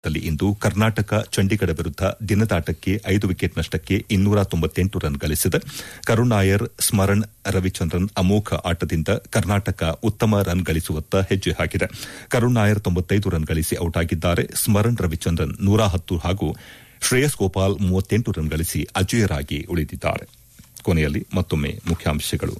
ಪಂದ್ಯದಲ್ಲಿ ಇಂದು ಕರ್ನಾಟಕ ಚಂಡೀಗಢ ವಿರುದ್ಧ ದಿನದಾಟಕ್ಕೆ ಐದು ವಿಕೆಟ್ ನಷ್ಟಕ್ಕೆ ಇನ್ನೂರ ತೊಂಬತ್ತೆಂಟು ರನ್ ಗಳಿಸಿದೆ ಕರುಣ್ ನಾಯರ್ ಸ್ಮರಣ್ ರವಿಚಂದ್ರನ್ ಅಮೋಘ ಆಟದಿಂದ ಕರ್ನಾಟಕ ಉತ್ತಮ ರನ್ ಗಳಿಸುವತ್ತ ಹೆಜ್ಜೆ ಹಾಕಿದೆ ಕರುಣ್ ನಾಯರ್ ತೊಂಬತ್ತೈದು ರನ್ ಗಳಿಸಿ ಔಟ್ ಆಗಿದ್ದಾರೆ ಸ್ಮರಣ್ ರವಿಚಂದ್ರನ್ ನೂರ ಹತ್ತು ಹಾಗೂ ಶ್ರೇಯಸ್ ಗೋಪಾಲ್ ಮೂವತ್ತೆಂಟು ರನ್ ಗಳಿಸಿ ಅಜೇಯರಾಗಿ ಉಳಿದಿದ್ದಾರೆ ಕೊನೆಯಲ್ಲಿ ಮತ್ತೊಮ್ಮೆ ಮುಖ್ಯಾಂಶಗಳು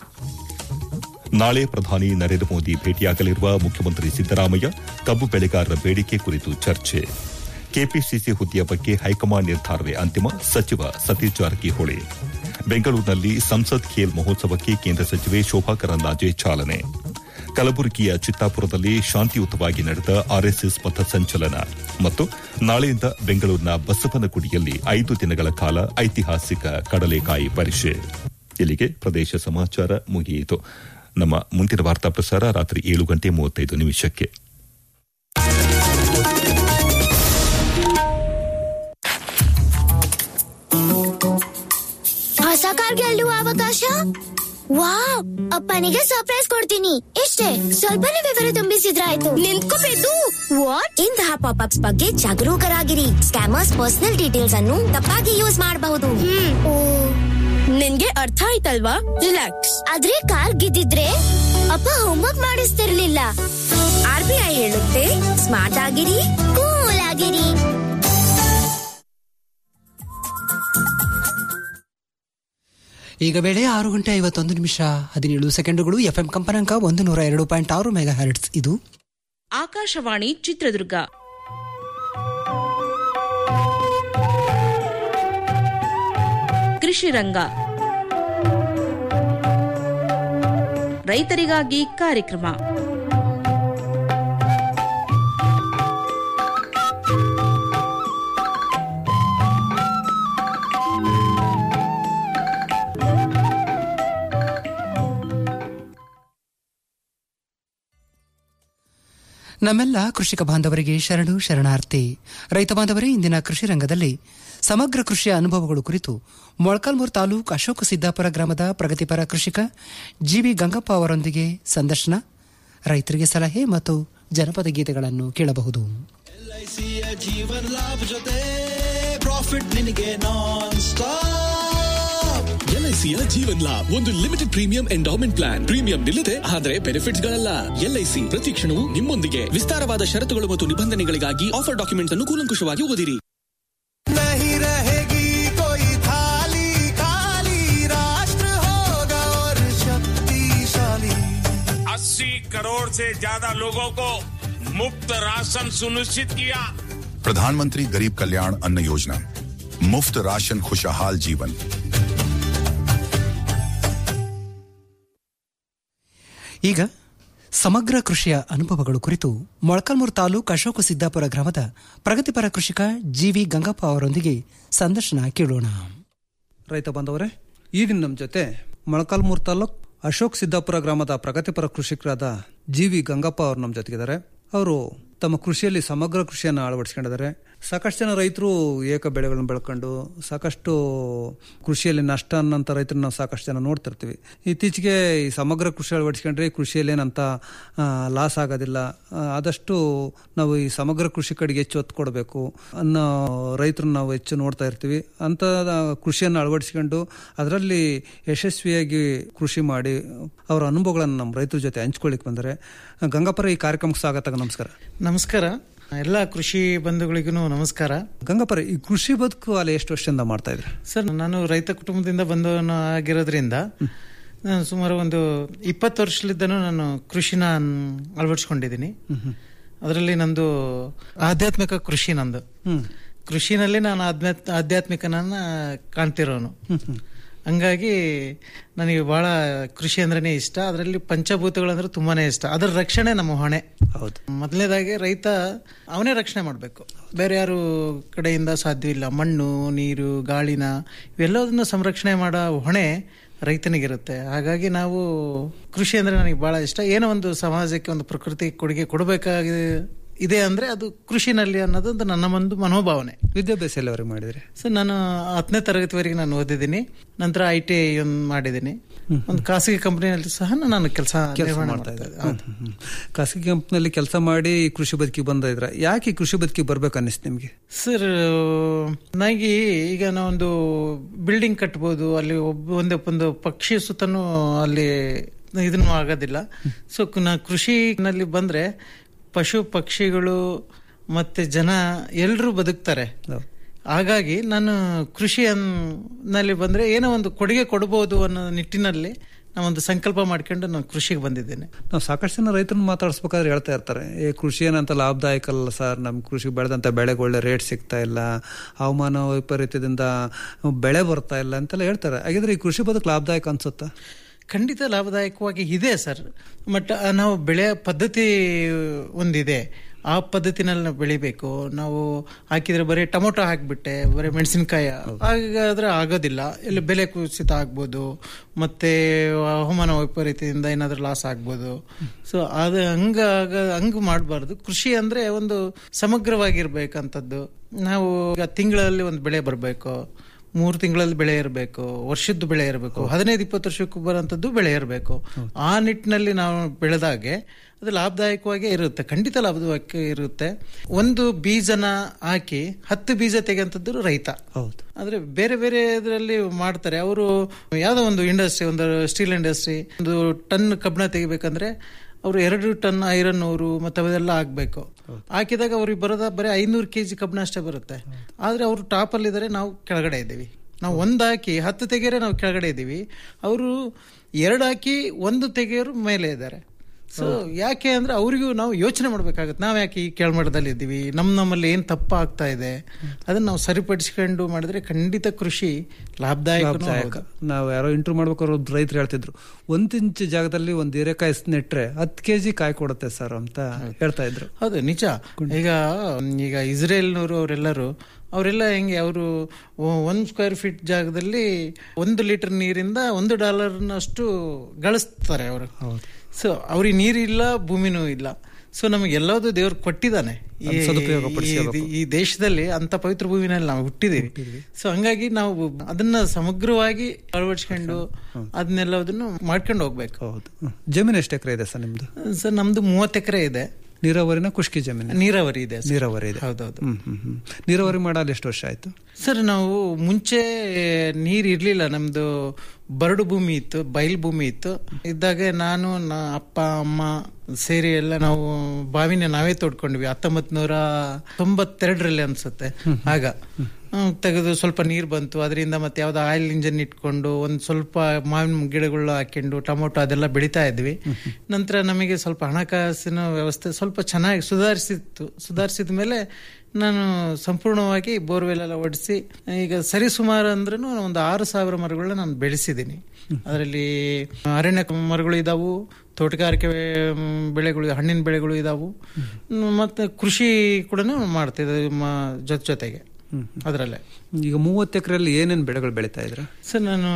ನಾಳೆ ಪ್ರಧಾನಿ ನರೇಂದ್ರ ಮೋದಿ ಭೇಟಿಯಾಗಲಿರುವ ಮುಖ್ಯಮಂತ್ರಿ ಸಿದ್ದರಾಮಯ್ಯ ಕಬ್ಬು ಬೆಳೆಗಾರರ ಬೇಡಿಕೆ ಕುರಿತು ಚರ್ಚೆ ಕೆಪಿಸಿಸಿ ಹುದ್ದೆಯ ಬಗ್ಗೆ ಹೈಕಮಾಂಡ್ ನಿರ್ಧಾರವೇ ಅಂತಿಮ ಸಚಿವ ಸತೀಶ್ ಜಾರಕಿಹೊಳಿ ಬೆಂಗಳೂರಿನಲ್ಲಿ ಸಂಸತ್ ಖೇಲ್ ಮಹೋತ್ಸವಕ್ಕೆ ಕೇಂದ್ರ ಸಚಿವೆ ಶೋಭಾ ಕರಂದ್ಲಾಜೆ ಚಾಲನೆ ಕಲಬುರಗಿಯ ಚಿತ್ತಾಪುರದಲ್ಲಿ ಶಾಂತಿಯುತವಾಗಿ ನಡೆದ ಆರ್ಎಸ್ಎಸ್ ಪಥಸಂಚಲನ ಮತ್ತು ನಾಳೆಯಿಂದ ಬೆಂಗಳೂರಿನ ಬಸವನಗುಡಿಯಲ್ಲಿ ಐದು ದಿನಗಳ ಕಾಲ ಐತಿಹಾಸಿಕ ಕಡಲೆಕಾಯಿ ಪರಿಷೆ ಇಲ್ಲಿಗೆ ಪ್ರದೇಶ ಸಮಾಚಾರ ಮುಗಿಯಿತು ನಮ್ಮ ಮುಂದಿನ ವಾರ್ತಾ ಪ್ರಸಾರ ರಾತ್ರಿ ಏಳು ಗಂಟೆ ಮೂವತ್ತೈದು ನಿಮಿಷಕ್ಕೆ ಹೊಸ ಕಾರ್ ಗೆಲ್ಲುವ ಅವಕಾಶ ವಾವ್ ಅಪ್ಪನಿಗೆ ಸರ್ಪ್ರೈಸ್ ಕೊಡ್ತೀನಿ ಇಷ್ಟೇ ಸ್ವಲ್ಪನೇ ವಿವರ ತುಂಬಿಸಿದ್ರಾಯ್ತು ನಿಂತ್ಕೋಬೇಕು ವಾಟ್ ಇಂತಹ ಪಾಪ್ ಅಪ್ಸ್ ಬಗ್ಗೆ ಜಾಗರೂಕರಾಗಿರಿ ಸ್ಕ್ಯಾಮರ್ಸ್ ಪರ್ಸನಲ್ ಡೀಟೇಲ್ಸ್ ಅನ್ನು ತಪ್ಪಾಗಿ ಯೂಸ್ ಮಾಡಬಹುದು ನಿನ್ಗೆ ಅರ್ಥ ಆಯ್ತಲ್ವಾ ರಿಲ್ಯಾಕ್ಸ್ ಆದ್ರೆ ಕಾರ್ ಗೆದ್ದಿದ್ರೆ ಅಪ್ಪ ಹೋಮ್ವರ್ಕ್ ಮಾಡಿಸ್ತಿರ್ಲಿಲ್ಲ ಆರ್ ಬಿ ಐ ಹೇಳುತ್ತೆ ಸ್ಮಾರ್ಟ್ ಆಗಿರಿ ಕೂಲ್ ಆಗಿರಿ ಈಗ ವೇಳೆ ಆರು ಗಂಟೆ ಐವತ್ತೊಂದು ನಿಮಿಷ ಹದಿನೇಳು ಸೆಕೆಂಡುಗಳು ಎಫ್ಎಂ ಕಂಪನಾಂಕ ಒಂದು ನೂರ ಎರಡು ಪಾಯಿಂಟ್ ಆರು ಮೆಗಾ ಹರ್ಟ್ಸ್ ಇದು ಆಕಾಶವಾಣಿ ಚಿತ್ರದುರ್ಗ ಕೃಷಿ ರಂಗ ರೈತರಿಗಾಗಿ ಕಾರ್ಯಕ್ರಮ ನಮ್ಮೆಲ್ಲ ಕೃಷಿಕ ಬಾಂಧವರಿಗೆ ಶರಣು ಶರಣಾರ್ಥಿ ರೈತ ಬಾಂಧವರೇ ಇಂದಿನ ಕೃಷಿ ರಂಗದಲ್ಲಿ ಸಮಗ್ರ ಕೃಷಿಯ ಅನುಭವಗಳು ಕುರಿತು ಮೊಳಕಾಲ್ಮೂರು ತಾಲೂಕು ಅಶೋಕ ಸಿದ್ದಾಪುರ ಗ್ರಾಮದ ಪ್ರಗತಿಪರ ಕೃಷಿಕ ಜಿವಿ ಗಂಗಪ್ಪ ಅವರೊಂದಿಗೆ ಸಂದರ್ಶನ ರೈತರಿಗೆ ಸಲಹೆ ಮತ್ತು ಜನಪದ ಗೀತೆಗಳನ್ನು ಕೇಳಬಹುದು ಎಲ್ಐಸಿಯ ಜೀವನ್ ಲಾಭ ಜೊತೆ ಪ್ರಾಫಿಟ್ ನಿನಗೆ ನಾನ್ ಸ್ಟಾಪ್ ಎಲ್ಐಸಿಯ ಜೀವನ್ ಲಾಭ್ ಒಂದು limited premium endowment plan premium ನಿಲ್ಲದೆ ಆದರೆ ಬೆನಿಫಿಟ್ಸ್ ಗಳಲ್ಲ ಎಲ್ಐಸಿ ಪ್ರತಿ ಕ್ಷಣವೂ ನಿಮ್ಮೊಂದಿಗೆ ವಿಸ್ತಾರವಾದ ಷರತ್ತುಗಳು ಮತ್ತು ನಿಬಂಧನೆಗಳಿಗಾಗಿ ಆಫರ್ ಡಾಕ್ಯುಮೆಂಟ್ ಅನ್ನು ಕೂಲಂಕುಷವಾಗಿ ಓದಿರಿ नहीं रहेगी कोई थाली खाली राष्ट्र होगा और शक्तिशाली अस्सी करोड़ से ज्यादा लोगों को मुफ्त राशन सुनिश्चित किया प्रधानमंत्री गरीब कल्याण अन्न योजना मुफ्त राशन खुशहाल जीवन ಈಗ ಸಮಗ್ರ ಕೃಷಿಯ ಅನುಭವಗಳು ಕುರಿತು ಮೊಳಕಾಲ್ಮೂರು ತಾಲೂಕು ಅಶೋಕ ಸಿದ್ದಾಪುರ ಗ್ರಾಮದ ಪ್ರಗತಿಪರ ಕೃಷಿಕ ಜಿವಿ ಗಂಗಪ್ಪ ಅವರೊಂದಿಗೆ ಸಂದರ್ಶನ ಕೇಳೋಣ ರೈತ ಬಾಂಧವರೇ ಈ ದಿನ ನಮ್ಮ ಜೊತೆ ಮೊಳಕಾಲ್ಮೂರು ತಾಲೂಕ್ ಅಶೋಕ್ ಸಿದ್ದಾಪುರ ಗ್ರಾಮದ ಪ್ರಗತಿಪರ ಕೃಷಿಕರಾದ ಜಿ ವಿ ಗಂಗಪ್ಪ ಅವರು ನಮ್ಮ ಜೊತೆಗಿದ್ದಾರೆ ಅವರು ತಮ್ಮ ಕೃಷಿಯಲ್ಲಿ ಸಮಗ್ರ ಕೃಷಿಯನ್ನು ಅಳವಡಿಸ್ಕೊಂಡಿದ್ದಾರೆ ಸಾಕಷ್ಟು ಜನ ರೈತರು ಏಕ ಬೆಳೆಗಳನ್ನು ಬೆಳ್ಕೊಂಡು ಸಾಕಷ್ಟು ಕೃಷಿಯಲ್ಲಿ ನಷ್ಟ ಅನ್ನೋಂಥ ರೈತರು ನಾವು ಸಾಕಷ್ಟು ಜನ ನೋಡ್ತಿರ್ತೀವಿ ಇತ್ತೀಚೆಗೆ ಈ ಸಮಗ್ರ ಕೃಷಿ ಅಳವಡಿಸ್ಕೊಂಡ್ರೆ ಕೃಷಿಯಲ್ಲಿ ಏನಂತ ಲಾಸ್ ಆಗೋದಿಲ್ಲ ಆ, ಆದಷ್ಟು ನಾವು ಈ ಸಮಗ್ರ ಕೃಷಿ ಕಡೆಗೆ ಹೆಚ್ಚು ಒತ್ತು ಕೊಡಬೇಕು ಅನ್ನೋ ರೈತರನ್ನ ನಾವು ಹೆಚ್ಚು ನೋಡ್ತಾ ಇರ್ತೀವಿ ಅಂತ ಕೃಷಿಯನ್ನು ಅಳವಡಿಸ್ಕೊಂಡು ಅದರಲ್ಲಿ ಯಶಸ್ವಿಯಾಗಿ ಕೃಷಿ ಮಾಡಿ ಅವರ ಅನುಭವಗಳನ್ನು ನಮ್ಮ ರೈತರ ಜೊತೆ ಹಂಚ್ಕೊಳ್ಳಿಕ್ಕೆ ಬಂದರೆ ಗಂಗಾಪುರ ಈ ಕಾರ್ಯಕ್ರಮಕ್ಕೆ ಸ್ವಾಗತ ನಮಸ್ಕಾರ ನಮಸ್ಕಾರ ಎಲ್ಲ ಕೃಷಿ ಬಂಧುಗಳಿಗೂ ನಮಸ್ಕಾರ ಗಂಗಾಪುರ ಈ ಕೃಷಿ ಬದುಕು ಅಲ್ಲಿ ಎಷ್ಟು ವರ್ಷದಿಂದ ಮಾಡ್ತಾ ಇದ್ರಿ ಸರ್ ನಾನು ರೈತ ಕುಟುಂಬದಿಂದ ಬಂದವನು ಆಗಿರೋದ್ರಿಂದ ನಾನು ಸುಮಾರು ಒಂದು ಇಪ್ಪತ್ತು ವರ್ಷಲಿದ್ದನೂ ನಾನು ಕೃಷಿನ ಅಳವಡಿಸ್ಕೊಂಡಿದ್ದೀನಿ ಅದರಲ್ಲಿ ನಂದು ಆಧ್ಯಾತ್ಮಿಕ ಕೃಷಿ ನಂದು ಕೃಷಿನಲ್ಲಿ ನಾನು ಆಧ್ಯಾತ್ ಆಧ್ಯಾತ್ಮಿಕನನ್ನ ಕಾಣ್ತಿರೋನು ಹಂಗಾಗಿ ನನಗೆ ಬಹಳ ಕೃಷಿ ಅಂದ್ರೇನೆ ಇಷ್ಟ ಅದರಲ್ಲಿ ಪಂಚಭೂತಗಳು ಅಂದ್ರೆ ತುಂಬಾನೇ ಇಷ್ಟ ಅದರ ರಕ್ಷಣೆ ನಮ್ಮ ಹೊಣೆ ಹೌದು ಮೊದಲನೇದಾಗಿ ರೈತ ಅವನೇ ರಕ್ಷಣೆ ಮಾಡಬೇಕು ಬೇರೆ ಯಾರು ಕಡೆಯಿಂದ ಸಾಧ್ಯವಿಲ್ಲ ಮಣ್ಣು ನೀರು ಗಾಳಿನ ಇವೆಲ್ಲದನ್ನ ಸಂರಕ್ಷಣೆ ಮಾಡೋ ಹೊಣೆ ರೈತನಿಗಿರುತ್ತೆ ಹಾಗಾಗಿ ನಾವು ಕೃಷಿ ಅಂದ್ರೆ ನನಗೆ ಬಹಳ ಇಷ್ಟ ಏನೋ ಒಂದು ಸಮಾಜಕ್ಕೆ ಒಂದು ಪ್ರಕೃತಿ ಕೊಡುಗೆ ಕೊಡಬೇಕಾಗಿದೆ ಇದೆ ಅಂದ್ರೆ ಅದು ಕೃಷಿನಲ್ಲಿ ಅನ್ನೋದೊಂದು ನನ್ನ ಒಂದು ಮನೋಭಾವನೆ ವಿದ್ಯಾಭ್ಯಾಸ ಎಲ್ಲವರೆಗೆ ಮಾಡಿದ್ರಿ ಸೊ ನಾನು ಹತ್ತನೇ ತರಗತಿವರೆಗೆ ನಾನು ಓದಿದ್ದೀನಿ ನಂತರ ಐ ಟಿ ಐ ಒಂದು ಮಾಡಿದ್ದೀನಿ ಒಂದು ಖಾಸಗಿ ಕಂಪನಿಯಲ್ಲಿ ಸಹ ನಾನು ಕೆಲಸ ಕೆಲಸ ನಿರ್ವಹಣೆ ಮಾಡ್ತಾ ಮಾಡ್ತಾ ಇದ್ದಾರೆ ಇದ್ದೆ. ಹೌದು. ಖಾಸಗಿ ಕಂಪ್ನಿಯಲ್ಲಿ ಕೆಲಸ ಮಾಡಿ ಈ ಕೃಷಿ ಬದುಕಿಗೆ ಬಂದ ಇದ್ರ ಯಾಕೆ ಈ ಕೃಷಿ ಬದುಕಿಗೆ ಬರ್ಬೇಕು ಅನ್ನಿಸ್ತು ನಿಮ್ಗೆ ಸರ್ ನನಗೆ ಈಗ ನಾವೊಂದು ಬಿಲ್ಡಿಂಗ್ ಕಟ್ಬೋದು ಅಲ್ಲಿ ಒಬ್ಬ ಒಂದೇ ಒಂದು ಪಕ್ಷಿ ಸುತ್ತನೂ ಅಲ್ಲಿ ಇದನ್ನು ಆಗೋದಿಲ್ಲ ಸೊ ನಾ ಕೃಷಿನಲ್ಲಿ ಬಂದ್ರೆ ಪಶು ಪಕ್ಷಿಗಳು ಮತ್ತೆ ಜನ ಎಲ್ಲರೂ ಬದುಕ್ತಾರೆ ಹಾಗಾಗಿ ನಾನು ಕೃಷಿ ನಲ್ಲಿ ಬಂದ್ರೆ ಏನೋ ಒಂದು ಕೊಡುಗೆ ಕೊಡಬಹುದು ಅನ್ನೋ ನಿಟ್ಟಿನಲ್ಲಿ ನಾವೊಂದು ಸಂಕಲ್ಪ ಮಾಡ್ಕೊಂಡು ನಾನು ಕೃಷಿಗೆ ಬಂದಿದ್ದೇನೆ ನಾವು ಸಾಕಷ್ಟು ಜನ ರೈತರನ್ನ ಮಾತಾಡಿಸ್ಬೇಕಾದ್ರೆ ಹೇಳ್ತಾ ಇರ್ತಾರೆ ಏ ಕೃಷಿ ಏನಂತ ಲಾಭದಾಯಕ ಅಲ್ಲ ಸರ್ ನಮ್ಮ ಕೃಷಿ ಬೆಳೆದಂತ ಬೆಳೆಗೆ ಒಳ್ಳೆ ರೇಟ್ ಸಿಗ್ತಾ ಇಲ್ಲ ಹವಾಮಾನ ವೈಪರೀತ್ಯದಿಂದ ಬೆಳೆ ಬರ್ತಾ ಇಲ್ಲ ಅಂತೆಲ್ಲ ಹೇಳ್ತಾರೆ ಹಾಗಿದ್ರೆ ಈ ಕೃಷಿ ಬದುಕು ಲಾಭದಾಯಕ ಅನ್ಸುತ್ತಾ ಖಂಡಿತ ಲಾಭದಾಯಕವಾಗಿ ಇದೆ ಸರ್ ಬಟ್ ನಾವು ಬೆಳೆಯ ಪದ್ಧತಿ ಒಂದಿದೆ ಆ ಪದ್ಧತಿನಲ್ಲಿ ನಾವು ಬೆಳಿಬೇಕು ನಾವು ಹಾಕಿದ್ರೆ ಬರೀ ಟೊಮೊಟೊ ಹಾಕ್ಬಿಟ್ಟೆ ಬರೀ ಮೆಣಸಿನಕಾಯಿ ಹಾಗಾದ್ರೆ ಆಗೋದಿಲ್ಲ ಇಲ್ಲಿ ಬೆಲೆ ಕುಸಿತ ಆಗ್ಬೋದು ಮತ್ತೆ ಹವಾಮಾನ ವೈಪರೀತ್ಯದಿಂದ ಏನಾದ್ರೂ ಲಾಸ್ ಆಗ್ಬೋದು ಸೊ ಅದು ಹಂಗ ಹಂಗ ಮಾಡಬಾರ್ದು ಕೃಷಿ ಅಂದ್ರೆ ಒಂದು ಸಮಗ್ರವಾಗಿರ್ಬೇಕಂತದ್ದು ನಾವು ಈಗ ತಿಂಗಳಲ್ಲಿ ಒಂದು ಬೆಳೆ ಬರಬೇಕು ಮೂರು ತಿಂಗಳಲ್ಲಿ ಬೆಳೆ ಇರಬೇಕು ವರ್ಷದ್ದು ಬೆಳೆ ಇರಬೇಕು ಹದಿನೈದು ಇಪ್ಪತ್ತು ವರ್ಷಕ್ಕೂ ಬರೋಂಥದ್ದು ಬೆಳೆ ಇರಬೇಕು ಆ ನಿಟ್ಟಿನಲ್ಲಿ ನಾವು ಬೆಳೆದಾಗೆ ಅದು ಲಾಭದಾಯಕವಾಗಿ ಇರುತ್ತೆ ಖಂಡಿತ ಲಾಭದಾಯಕ ಇರುತ್ತೆ ಒಂದು ಬೀಜನ ಹಾಕಿ ಹತ್ತು ಬೀಜ ತೆಗೆಂಥದ್ದು ರೈತ ಹೌದು ಆದ್ರೆ ಬೇರೆ ಬೇರೆ ಇದರಲ್ಲಿ ಮಾಡ್ತಾರೆ ಅವರು ಯಾವ್ದೋ ಒಂದು ಇಂಡಸ್ಟ್ರಿ ಒಂದು ಸ್ಟೀಲ್ ಇಂಡಸ್ಟ್ರಿ ಒಂದು ಟನ್ ಕಬ್ಬಣ ತೆಗಿಬೇಕಂದ್ರೆ ಅವರು ಎರಡು ಟನ್ ಐರನ್ ಊರು ಮತ್ತೆ ಅವೆಲ್ಲ ಹಾಕ್ಬೇಕು ಹಾಕಿದಾಗ ಅವ್ರಿಗೆ ಬರೋದ ಬರೀ ಐನೂರು ಕೆಜಿ ಕಬ್ಬಣ ಅಷ್ಟೇ ಬರುತ್ತೆ ಆದ್ರೆ ಅವರು ಟಾಪ್ ಅಲ್ಲಿ ಇದಾರೆ ನಾವು ಕೆಳಗಡೆ ಇದ್ದೀವಿ ನಾವು ಒಂದ್ ಹಾಕಿ ಹತ್ತು ತೆಗೆಯರೆ ನಾವು ಕೆಳಗಡೆ ಇದ್ದೀವಿ ಅವರು ಎರಡು ಹಾಕಿ ಒಂದು ತೆಗೆಯೋರು ಮೇಲೆ ಇದ್ದಾರೆ ಸೊ ಯಾಕೆ ಅಂದ್ರೆ ಅವರಿಗೂ ನಾವು ಯೋಚನೆ ಮಾಡ್ಬೇಕಾಗತ್ತೆ ನಾವ್ ಯಾಕೆ ಈ ಕೆಳಮಟ್ಟದಲ್ಲಿ ಇದ್ದೀವಿ ನಮ್ ನಮ್ಮಲ್ಲಿ ಏನ್ ತಪ್ಪ ಆಗ್ತಾ ಇದೆ ಅದನ್ನ ನಾವು ಸರಿಪಡಿಸ್ಕೊಂಡು ಮಾಡಿದ್ರೆ ಖಂಡಿತ ಕೃಷಿ ಲಾಭದಾಯಕ ಲಾಭದಾಯಕ ನಾವು ಯಾರೋ ಇಂಟರ್ವ್ಯೂ ಮಾಡ್ಬೇಕಾದ್ರೆ ಒಬ್ರು ರೈತರು ಹೇಳ್ತಿದ್ರು ಒಂದ್ ಇಂಚ್ ಜಾಗದಲ್ಲಿ ಒಂದ್ ಹೀರೆಕಾಯಿ ನೆಟ್ರೆ ಹತ್ತು ಕೆಜಿ ಕಾಯಿ ಕೊಡುತ್ತೆ ಸರ್ ಅಂತ ಹೇಳ್ತಾ ಇದ್ರು ಹೌದು ನಿಜ ಈಗ ಈಗ ಇಸ್ರೇಲ್ನವರು ಅವರೆಲ್ಲರೂ ಅವರೆಲ್ಲ ಹೆಂಗೆ ಅವರು ಒಂದು ಸ್ಕ್ವೇರ್ ಫೀಟ್ ಜಾಗದಲ್ಲಿ ಒಂದು ಲೀಟರ್ ನೀರಿಂದ ಒಂದು ಡಾಲರ್ನಷ್ಟು ಗಳಿಸ್ತಾರೆ ಅವರು ಸೊ ಅವ್ರಿಗೆ ನೀರಿಲ್ಲ ಭೂಮಿನೂ ಇಲ್ಲ ಸೊ ನಮಗೆ ಎಲ್ಲದೂ ದೇವ್ರು ಕೊಟ್ಟಿದ್ದಾನೆ ಈ- ಅದ್ನ ಸದುಪಯೋಗ ಪಡಿಸ್ಕೋಬೇಕು. ಈ- ಈ ದೇಶದಲ್ಲಿ ಅಂತ ಪವಿತ್ರ ಭೂಮಿನಲ್ಲಿ ನಾವು ಹುಟ್ಟಿದೀವಿ ಸೊ ಹಂಗಾಗಿ ನಾವು ಅದನ್ನ ಸಮಗ್ರವಾಗಿ ಅಳವಡಿಸ್ಕೊಂಡು ಅದನ್ನೆಲ್ಲದನ್ನು ಮಾಡ್ಕೊಂಡು ಹೋಗ್ಬೇಕು ಹೌದು ಜಮೀನು ಎಷ್ಟು ಎಕರೆ ಇದೆ ಸರ್ ನಿಮ್ದು ಸರ್ ನಮ್ದು ಮೂವತ್ತು ಎಕರೆ ಇದೆ ನೀರಾವರಿನ ಖುಷ್ಕಿ ಜಮೀನು ನೀರಾವರಿ ಇದೆ ಸರ್. ನೀರಾವರಿ ಇದೆ ಹೌದೌದು ಹ್ಮ್ ಹ್ಮ್ ಹ್ಮ್ ನೀರಾವರಿ ಮಾಡಲು ಎಷ್ಟು ವರ್ಷ ಆಯ್ತು ಸರ್ ನಾವು ಮುಂಚೆ ನೀರ್ ಇರ್ಲಿಲ್ಲ ನಮ್ದು ಬರಡು ಭೂಮಿ ಇತ್ತು ಬಯಲು ಭೂಮಿ ಇತ್ತು ಇದ್ದಾಗ ನಾನು ನಾ ಅಪ್ಪ ಅಮ್ಮ ಸೇರಿ ಎಲ್ಲ ನಾವು ಬಾವಿನ ನಾವೇ ತೋಡ್ಕೊಂಡ್ವಿ ಹತ್ತೊಂಬತ್ ನೂರ ತೊಂಬತ್ತೆರಡರಲ್ಲಿ ಅನ್ಸುತ್ತೆ ಆಗ ಹ್ಮ್, ತೆಗೆದು ಸ್ವಲ್ಪ ನೀರು ಬಂತು ಅದರಿಂದ ಮತ್ತೆ ಯಾವ್ದೋ ಆಯಿಲ್ ಇಂಜನ್ ಇಟ್ಕೊಂಡು ಒಂದ್ ಸ್ವಲ್ಪ ಮಾವಿನ ಗಿಡಗಳು ಹಾಕೊಂಡು ಟೊಮೊಟೊ ಅದೆಲ್ಲ ಬೆಳಿತಾ ಇದ್ವಿ ನಂತರ ನಮಗೆ ಸ್ವಲ್ಪ ಹಣಕಾಸಿನ ವ್ಯವಸ್ಥೆ ಸ್ವಲ್ಪ ಚೆನ್ನಾಗಿ ಸುಧಾರಿಸಿತ್ತು ಸುಧಾರಿಸಿದ ಮೇಲೆ ನಾನು ಸಂಪೂರ್ಣವಾಗಿ ಬೋರ್ವೆಲ್ ಎಲ್ಲ ಹೊಡಿಸಿ ಈಗ ಸರಿಸುಮಾರು ಅಂದ್ರೂ ಒಂದು ಆರು ಸಾವಿರ ಮರಗಳನ್ನ ನಾನು ಬೆಳೆಸಿದ್ದೀನಿ ಅದರಲ್ಲಿ ಅರಣ್ಯ ಮರಗಳು ಇದಾವು ತೋಟಗಾರಿಕೆ ಮ್, ಬೆಳೆಗಳು ಹಣ್ಣಿನ ಬೆಳೆಗಳು ಇದಾವು ಮ್, ಮತ್ತೆ ಕೃಷಿ ಕೂಡ ಮಾಡ್ತಿದ್ದೆ ಜೊತೆ ಜೊತೆಗೆ ಅದರಲ್ಲೇ ಈಗ ಮೂವತ್ತು ಎಕರೆಯಲ್ಲಿ ಏನೇನು ಬೆಳೆಗಳು ಬೆಳೀತಾ ಇದ್ರ ಸರ್ ನಾನು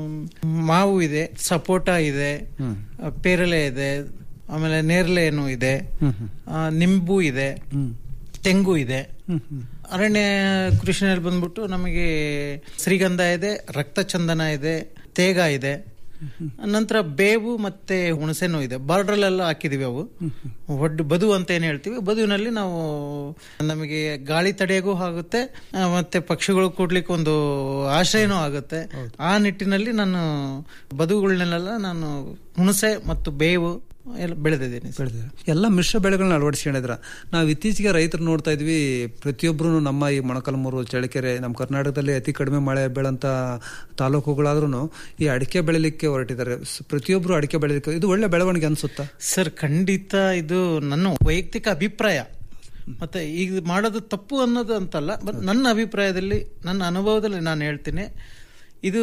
ಮಾವು ಇದೆ ಸಪೋಟ ಇದೆ ಆ, ಪೇರಲೆ ಇದೆ ಆಮೇಲೆ ನೇರಳೆನು ಇದೆ ಆ, ನಿಂಬು ಇದೆ ತೆಂಗು ಇದೆ ಅರಣ್ಯ ಕೃಷಿನಲ್ಲಿ ಬಂದ್ಬಿಟ್ಟು ನಮಗೆ ಶ್ರೀಗಂಧ ಇದೆ ರಕ್ತಚಂದನ ಇದೆ ತೇಗ ಇದೆ ನಂತರ ಬೇವು ಮತ್ತೆ ಹುಣಸೆನೂ ಇದೆ ಬಾರ್ಡ್ರಲ್ಲೆಲ್ಲ ಹಾಕಿದೀವಿ ಅವು ಒಡ್ಡು ಬದು ಅಂತ ಏನ್ ಹೇಳ್ತೀವಿ ಬದುವಿನಲ್ಲಿ ನಾವು ನಮಗೆ ಗಾಳಿ ತಡೆಯಗೂ ಆಗುತ್ತೆ ಆ, ಮತ್ತೆ ಪಕ್ಷಿಗಳು ಕೂಡ್ಲಿಕ್ಕೆ ಒಂದು ಆಶ್ರಯನೂ ಆಗುತ್ತೆ ಆ ನಿಟ್ಟಿನಲ್ಲಿ ನಾನು ಬದುಗಳನ್ನೆಲ್ಲ ನಾನು ಹುಣಸೆ ಮತ್ತು ಬೇವು ಎಲ್ಲ ಬೆಳೆದಿದ್ದೀನಿ ಸರ್. ಎಲ್ಲ ಮಿಶ್ರ ಬೆಳೆಗಳನ್ನ ಅಳವಡಿಸ್ಕೊಂಡಿದ್ರ ನಾವು ಇತ್ತೀಚೆಗೆ ರೈತರು ನೋಡ್ತಾ ಇದ್ವಿ ಪ್ರತಿಯೊಬ್ಬರು ನಮ್ಮ ಈ ಮೊಣಕಲ್ಮೂರು ಚಳ್ಳಕೆರೆ ನಮ್ಮ ಕರ್ನಾಟಕದಲ್ಲಿ ಅತಿ ಕಡಿಮೆ ಮಳೆ ಬೆಳೆಂತ ತಾಲೂಕುಗಳಾದ್ರೂ ಈ ಅಡಿಕೆ ಬೆಳಿಲಿಕ್ಕೆ ಹೊರಟಿದ್ದಾರೆ ಸ್- ಪ್ರತಿಯೊಬ್ಬರು ಅಡಿಕೆ ಬೆಳಿಲಿಕ್ಕೆ ಇದು ಒಳ್ಳೆ ಬೆಳವಣಿಗೆ ಅನ್ಸುತ್ತಾ ಸರ್ ಖಂಡಿತ ಇದು ನನ್ನ ವೈಯಕ್ತಿಕ ಅಭಿಪ್ರಾಯ ಮತ್ತೆ ಈಗ ಮಾಡೋದು ತಪ್ಪು ಅನ್ನೋದು ಅಂತಲ್ಲ ಬಟ್ ನನ್ನ ಅಭಿಪ್ರಾಯದಲ್ಲಿ ನನ್ನ ಅನುಭವದಲ್ಲಿ ನಾನು ಹೇಳ್ತೀನಿ ಇದು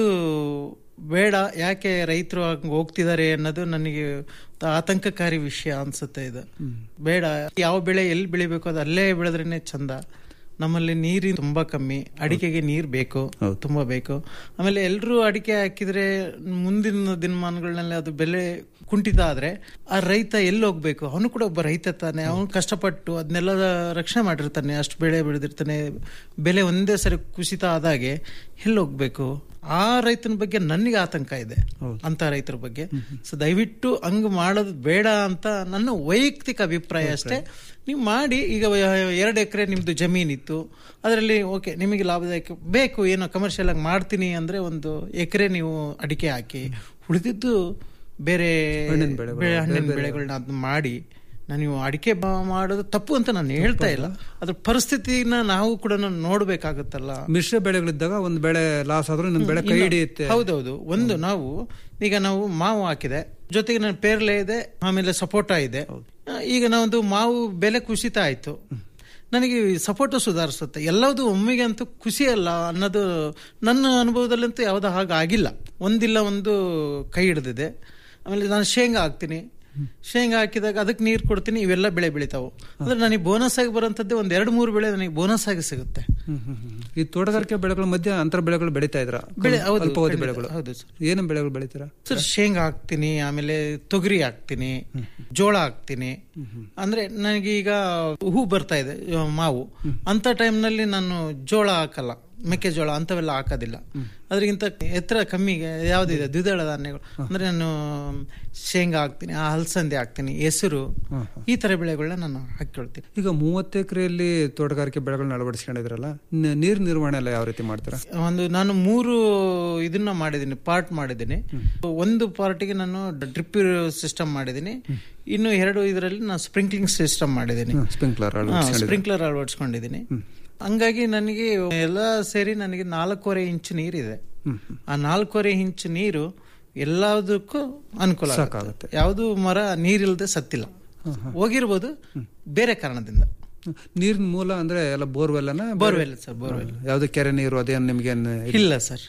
ಬೇಡ ಯಾಕೆ ರೈತರು ಹಂಗ್ ಹೋಗ್ತಿದ್ದಾರೆ ಅನ್ನೋದು ನನಗೆ ಆತಂಕಕಾರಿ ವಿಷಯ ಅನ್ಸುತ್ತೆ ಇದು ಬೇಡ ಯಾವ ಬೆಳೆ ಎಲ್ಲಿ ಬೆಳಿಬೇಕು ಅದು ಅಲ್ಲೇ ಬೆಳೆದ್ರೇನೆ ಚಂದ ನಮ್ಮಲ್ಲಿ ನೀರು ತುಂಬಾ ಕಮ್ಮಿ ಅಡಿಕೆಗೆ ನೀರು ಬೇಕು ತುಂಬಾ ಬೇಕು ಆಮೇಲೆ ಎಲ್ಲರೂ ಅಡಿಕೆ ಹಾಕಿದ್ರೆ ಮುಂದಿನ ದಿನಮಾನಗಳಲ್ಲಿ ಅದು ಬೆಲೆ ಕುಂಠಿತ ಆದ್ರೆ ಆ ರೈತ ಎಲ್ಲಿ ಹೋಗ್ಬೇಕು ಅವನು ಕೂಡ ಒಬ್ಬ ರೈತ ತಾನೆ ಅವನು ಕಷ್ಟಪಟ್ಟು ಅದನ್ನೆಲ್ಲ ರಕ್ಷಣೆ ಮಾಡಿರ್ತಾನೆ ಅಷ್ಟು ಬೆಳೆ ಬೆಳೆದಿರ್ತಾನೆ ಬೆಲೆ ಒಂದೇ ಸರಿ ಕುಸಿತ ಆದಾಗೆ ಎಲ್ಲಿ ಹೋಗ್ಬೇಕು ಆ ರೈತನ ಬಗ್ಗೆ ನನಗೆ ಆತಂಕ ಇದೆ ಅಂತ ರೈತರ ಬಗ್ಗೆ ಸೊ ದಯವಿಟ್ಟು ಹಂಗ್ ಮಾಡೋದು ಬೇಡ ಅಂತ ನನ್ನ ವೈಯಕ್ತಿಕ ಅಭಿಪ್ರಾಯ ಅಷ್ಟೇ ನೀವು ಮಾಡಿ ಈಗ ಎರಡು ಎಕರೆ ನಿಮ್ದು ಜಮೀನಿತ್ತು ಅದರಲ್ಲಿ ಓಕೆ ನಿಮಗೆ ಲಾಭದಾಯಕ ಬೇಕು ಏನೋ ಕಮರ್ಷಿಯಲ್ ಆಗಿ ಮಾಡ್ತೀನಿ ಅಂದ್ರೆ ಒಂದು ಎಕರೆ ನೀವು ಅಡಿಕೆ ಹಾಕಿ ಉಳಿದಿದ್ದು ಬೇರೆ ಹಣ್ಣಿನ ಬೆಳೆಗಳು, ಬೆಳೆ- ಹಣ್ಣಿನ ಬೇರೆ ಬೇರೆ- ಬೆಳೆಗಳನ್ನ ಅದನ್ನ ಮಾಡಿ ನಾನು ನೀವು ಅಡಿಕೆ ಬ- ಮಾಡೋದು ತಪ್ಪು ಅಂತ ನಾನು ಹೇಳ್ತಾ ಇಲ್ಲ ಅದ್ರ ಪರಿಸ್ಥಿತಿನ ನಾವು ಕೂಡ ನೋಡ್ಬೇಕಾಗತ್ತಲ್ಲ ಮಿಶ್ರ ಬೆಳೆಗಳಿದ್ದಾಗ ಒಂದು ಬೆಳೆ ಲಾಸ್ ಆದ್ರೂ ಇನ್ನೊಂದು ಬೆಳೆ ಕೈ ಇಲ್ಲ. ಹಿಡಿಯುತ್ತೆ ಹೌದೌದು ಒಂದು ನಾವು ಈಗ ನಾವು ಮಾವು ಹಾಕಿದೆ ಜೊತೆಗೆ ನನ್ನ ಪೇರ್ಲೆ ಇದೆ ಆಮೇಲೆ ಸಪೋಟ ಇದೆ ಆ, ಈಗ ನಾವೊಂದು ಮಾವು ಬೆಲೆ ಕುಸಿತ ಆಯ್ತು ನನಗೆ ಸಪೋಟ ಸುಧಾರಿಸುತ್ತೆ ಎಲ್ಲದೂ ಒಮ್ಮೆಗೆ ಅಂತೂ ಖುಷಿ ಅಲ್ಲ ಅನ್ನೋದು ನನ್ನ ಅನುಭವದಲ್ಲಂತೂ ಯಾವುದೋ ಹಾಗೆ ಆಗಿಲ್ಲ ಒಂದಿಲ್ಲ ಒಂದು ಕೈ ಹಿಡಿದಿದೆ ಆಮೇಲೆ ನಾನು ಶೇಂಗಾ ಹಾಕ್ತೀನಿ ಶೇಂಗಾ ಹಾಕಿದಾಗ ಅದಕ್ಕೆ ನೀರು ಕೊಡ್ತೀನಿ ಇವೆಲ್ಲ ಬೆಳೆ ಬೆಳಿತಾವು ಅಂದ್ರೆ ನನಗೆ ಬೋನಸ್ ಆಗಿ ಬರೋಂಥದ್ದೇ ಒಂದ್ ಎರಡು ಮೂರು ಬೆಳೆ ನನಗೆ ಬೋನಸ್ ಆಗಿ ಸಿಗುತ್ತೆ ಹ್ಮ್, ಹ್ಮ್, ಹ್ಮ್. ಈ ತೋಟಗಾರಿಕೆ ಬೆಳೆಗಳ ಮಧ್ಯೆ ಅಂತರ ಬೆಳೆಗಳು ಬೆಳೀತಾ ಇದ್ರ ಬೆಳೆ ಹೌದು, ಅಲ್ಪಾವಧಿ ಖಂಡಿತ, ಬೆಳೆಗಳು ಹೌದು ಏನು ಬೆಳೆಗಳು ಬೆಳಿತೀರಾ ಸರ್ ಶೇಂಗಾ ಹಾಕ್ತೀನಿ ಆಮೇಲೆ ತೊಗರಿ ಹಾಕ್ತೀನಿ ಜೋಳ ಹಾಕ್ತೀನಿ ಅಂದ್ರೆ ನನಗೆ ಈಗ ಹೂ ಬರ್ತಾ ಇದೆ ಆ, ಮಾವು ಅಂತ ಟೈಮ್ನಲ್ಲಿ ನಾನು ಜೋಳ ಹಾಕಲ್ಲ ಮೆಕ್ಕೆಜೋಳ ಅಂತವೆಲ್ಲ ಹಾಕೋದಿಲ್ಲ ಅದ್ರಿಗಿಂತ ಎತ್ತರ ಕಮ್ಮಿಗೆ ಯಾವ್ದಿದೆ ದ್ವಿದಳ ಧಾನ್ಯಗಳು ಅಂದ್ರೆ ನಾನು ಶೇಂಗಾ ಹಾಕ್ತೀನಿ ಆ ಹಲಸಂದೆ ಹಾಕ್ತೀನಿ ಹೆಸರು ಈ ತರ ಬೆಳೆಗಳನ್ನ ನಾನು ಹಾಕೊಳ್ತೀನಿ ಈಗ ಮೂವತ್ತು ಎಕರೆಯಲ್ಲಿ ತೋಟಗಾರಿಕೆ ಬೆಳೆಗಳನ್ನ ಅಳವಡಿಸ್ಕೊಂಡಿದ್ರಲ್ಲ ನ- ನೀರ್ ನಿರ್ವಹಣೆ ಎಲ್ಲ ಯಾವ ರೀತಿ ಮಾಡ್ತೀರಾ ಒಂದು ನಾನು ಮೂರು ಇದನ್ನ ಮಾಡಿದ್ದೀನಿ ಪಾರ್ಟ್ ಮಾಡಿದ್ದೀನಿ ಒಂದು ಪಾರ್ಟಿಗೆ ನಾನು ಡ್ರಿಪ್ ಸಿಸ್ಟಮ್ ಮಾಡಿದ್ದೀನಿ ಇನ್ನು ಎರಡು ಇದರಲ್ಲಿ ನಾನು ಸ್ಪ್ರಿಂಕ್ಲಿಂಗ್ ಸಿಸ್ಟಮ್ ಮಾಡಿದ್ದೀನಿ ಸ್ಪ್ರಿಂಕ್ಲರ್ ಸ್ಪ್ರಿಂಕ್ಲರ್ ಅಳವಡಿಸ್ಕೊಂಡಿದ್ದೀನಿ ಹಂಗಾಗಿ ನನಗೆ ಎಲ್ಲ ಸೇರಿ ನನಗೆ ನಾಲ್ಕೂವರೆ ಇಂಚು ನೀರಿದೆ ಆ ನಾಲ್ಕೂವರೆ ಇಂಚು ನೀರು ಎಲ್ಲದಕ್ಕೂ ಅನುಕೂಲ ಆಗುತ್ತೆ ಯಾವುದು ಮರ ನೀರಿಲ್ಲದೆ ಸತ್ತಿಲ್ಲ ಹೋಗಿರ್ಬೋದು ಬೇರೆ ಕಾರಣದಿಂದ ನೀರಿನ ಮೂಲ ಅಂದ್ರೆ ಎಲ್ಲ ಬೋರ್ವೆಲ್ Borewell sir, borewell. ಯಾವ್ದು ಕೆರೆ ನೀರು ಅದೇನು ನಿಮ್ಗೆ ಇಲ್ಲ ಸರ್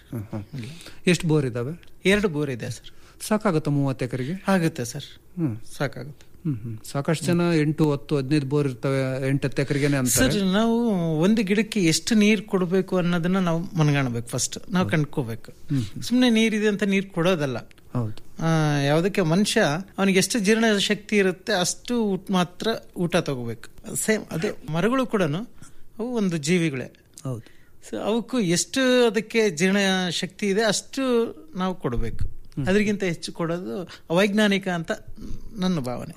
ಎಷ್ಟು ಬೋರ್ ಇದಾವೆ ಎರಡು ಬೋರ್ ಇದೆ ಸರ್ ಸಾಕಾಗುತ್ತಾ ಮೂವತ್ತು ಎಕರೆಗೆ ಆಗುತ್ತೆ ಸರ್ ಹ್ಮ್ ಸಾಕಾಗುತ್ತೆ ಹ್ಮ್ ಹ್ಮ್ ಸಾಕಷ್ಟು ಜನ ಎಂಟು ಹತ್ತು ಹದಿನೈದು ಬೋರ್ ಇರ್ತವೆ ಎಂಟು ಹತ್ತು ಎಕರೆಗೆನೆ ಸರ್ ಅಂತಾರೆ ನಾವು ಒಂದು ಗಿಡಕ್ಕೆ ಎಷ್ಟು ನೀರು ಕೊಡಬೇಕು ಅನ್ನೋದನ್ನ ನಾವು ಮನಗಾಣಬೇಕು ಫಸ್ಟ್ ನಾವು ಕಂಡ್ಕೋಬೇಕು ಸುಮ್ಮನೆ ನೀರಿದೆ ಅಂತ ನೀರು ಕೊಡೋದಲ್ಲ ಹೌದು ಆ, ಯಾವುದಕ್ಕೆ ಮನುಷ್ಯ ಅವನಿಗೆ ಎಷ್ಟು ಜೀರ್ಣ ಶಕ್ತಿ ಇರುತ್ತೆ ಅಷ್ಟು ಊಟ ಮಾತ್ರ ಊಟ ತಗೋಬೇಕು ಸೇಮ್ ಅದೇ ಮರಗಳು ಕೂಡ ಅವು ಒಂದು ಜೀವಿಗಳೇ ಹೌದು ಸೊ ಅವಕ್ಕೂ ಎಷ್ಟು ಅದಕ್ಕೆ ಜೀರ್ಣ ಶಕ್ತಿ ಇದೆ ಅಷ್ಟು ನಾವು ಕೊಡಬೇಕು ಅದರಿಗಿಂತ ಹೆಚ್ಚು ಕೊಡೋದು ಅವೈಜ್ಞಾನಿಕ ಅಂತ ನನ್ನ ಭಾವನೆ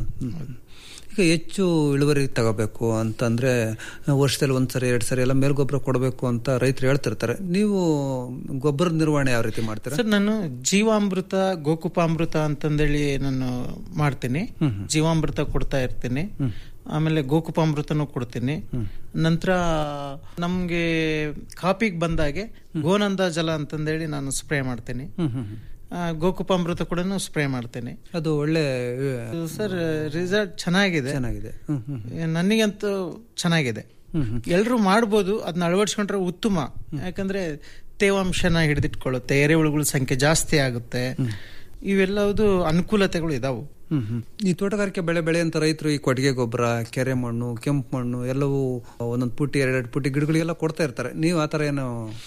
ಈಗ ಹೆಚ್ಚು ಇಳುವರಿ ತಗೋಬೇಕು ಅಂತಂದ್ರೆ ವರ್ಷದಲ್ಲಿ ಒಂದ್ಸರಿ ಎರಡ್ ಸರಿ ಎಲ್ಲ ಮೇಲ್ಗೊಬ್ಬರ ಕೊಡಬೇಕು ಅಂತ ರೈತರು ಹೇಳ್ತಿರ್ತಾರೆ ನೀವು ಗೊಬ್ಬರದ ನಿರ್ವಹಣೆ ಯಾವ ರೀತಿ ಮಾಡ್ತೀರಾ ಸರ್ ನಾನು ಜೀವಾಮೃತ ಗೋಕುಪಾಮೃತ ಅಂತಂದೇಳಿ ನಾನು ಮಾಡ್ತೀನಿ ಜೀವಾಮೃತ ಕೊಡ್ತಾ ಇರ್ತೀನಿ ಆಮೇಲೆ ಗೋಕುಪಾಮೃತನೂ ಕೊಡ್ತೀನಿ ನಂತರ ನಮ್ಗೆ ಕಾಪಿಗೆ ಬಂದಾಗೆ ಗೋನಂದ ಜಲ ಅಂತಂದೇಳಿ ನಾನು ಸ್ಪ್ರೇ ಮಾಡ್ತೀನಿ ಆ, ಗೋಕುಪಾಮೃತ ಕೂಡ ಸ್ಪ್ರೇ ಮಾಡ್ತೇನೆ ಅದು ಒಳ್ಳೆ ಸರ್ ರಿಸಲ್ಟ್ ಚೆನ್ನಾಗಿದೆ ಚೆನ್ನಾಗಿದೆ ಹ್ಮ್ ಹ್ಮ್ ನನಗಂತೂ ಚೆನ್ನಾಗಿದೆ ಎಲ್ರು ಮಾಡ್ಬೋದು ಅದನ್ನ ಅಳವಡಿಸ್ಕೊಂಡ್ರೆ ಉತ್ತಮ ಯಾಕಂದ್ರೆ ತೇವಾಂಶನ ಹಿಡಿದಿಟ್ಕೊಳ್ಳುತ್ತೆ ಎರೆಹುಳುಗಳ ಸಂಖ್ಯೆ ಜಾಸ್ತಿ ಆಗುತ್ತೆ ಇವೆಲ್ಲವುದು ಅನುಕೂಲತೆಗಳು ಇದಾವು ಹ್ಮ್ ಹ್ಮ್. ಈ ತೋಟಗಾರಿಕೆ ಬೆಳೆ ಬೆಳೆ ಅಂತ ರೈತರು ಈ ಕೊಟ್ಟಿಗೆ ಗೊಬ್ಬರ ಕೆರೆ ಮಣ್ಣು ಕೆಂಪು ಮಣ್ಣು ಎಲ್ಲವೂ ಒಂದೊಂದು ಪುಟ್ಟಿ ಎರಡೆರಡು ಪುಟ್ಟಿ ಗಿಡಗಳಿಗೆಲ್ಲ ಕೊಡ್ತಾ ಇರ್ತಾರೆ ನೀವು ಆತರ ಏನು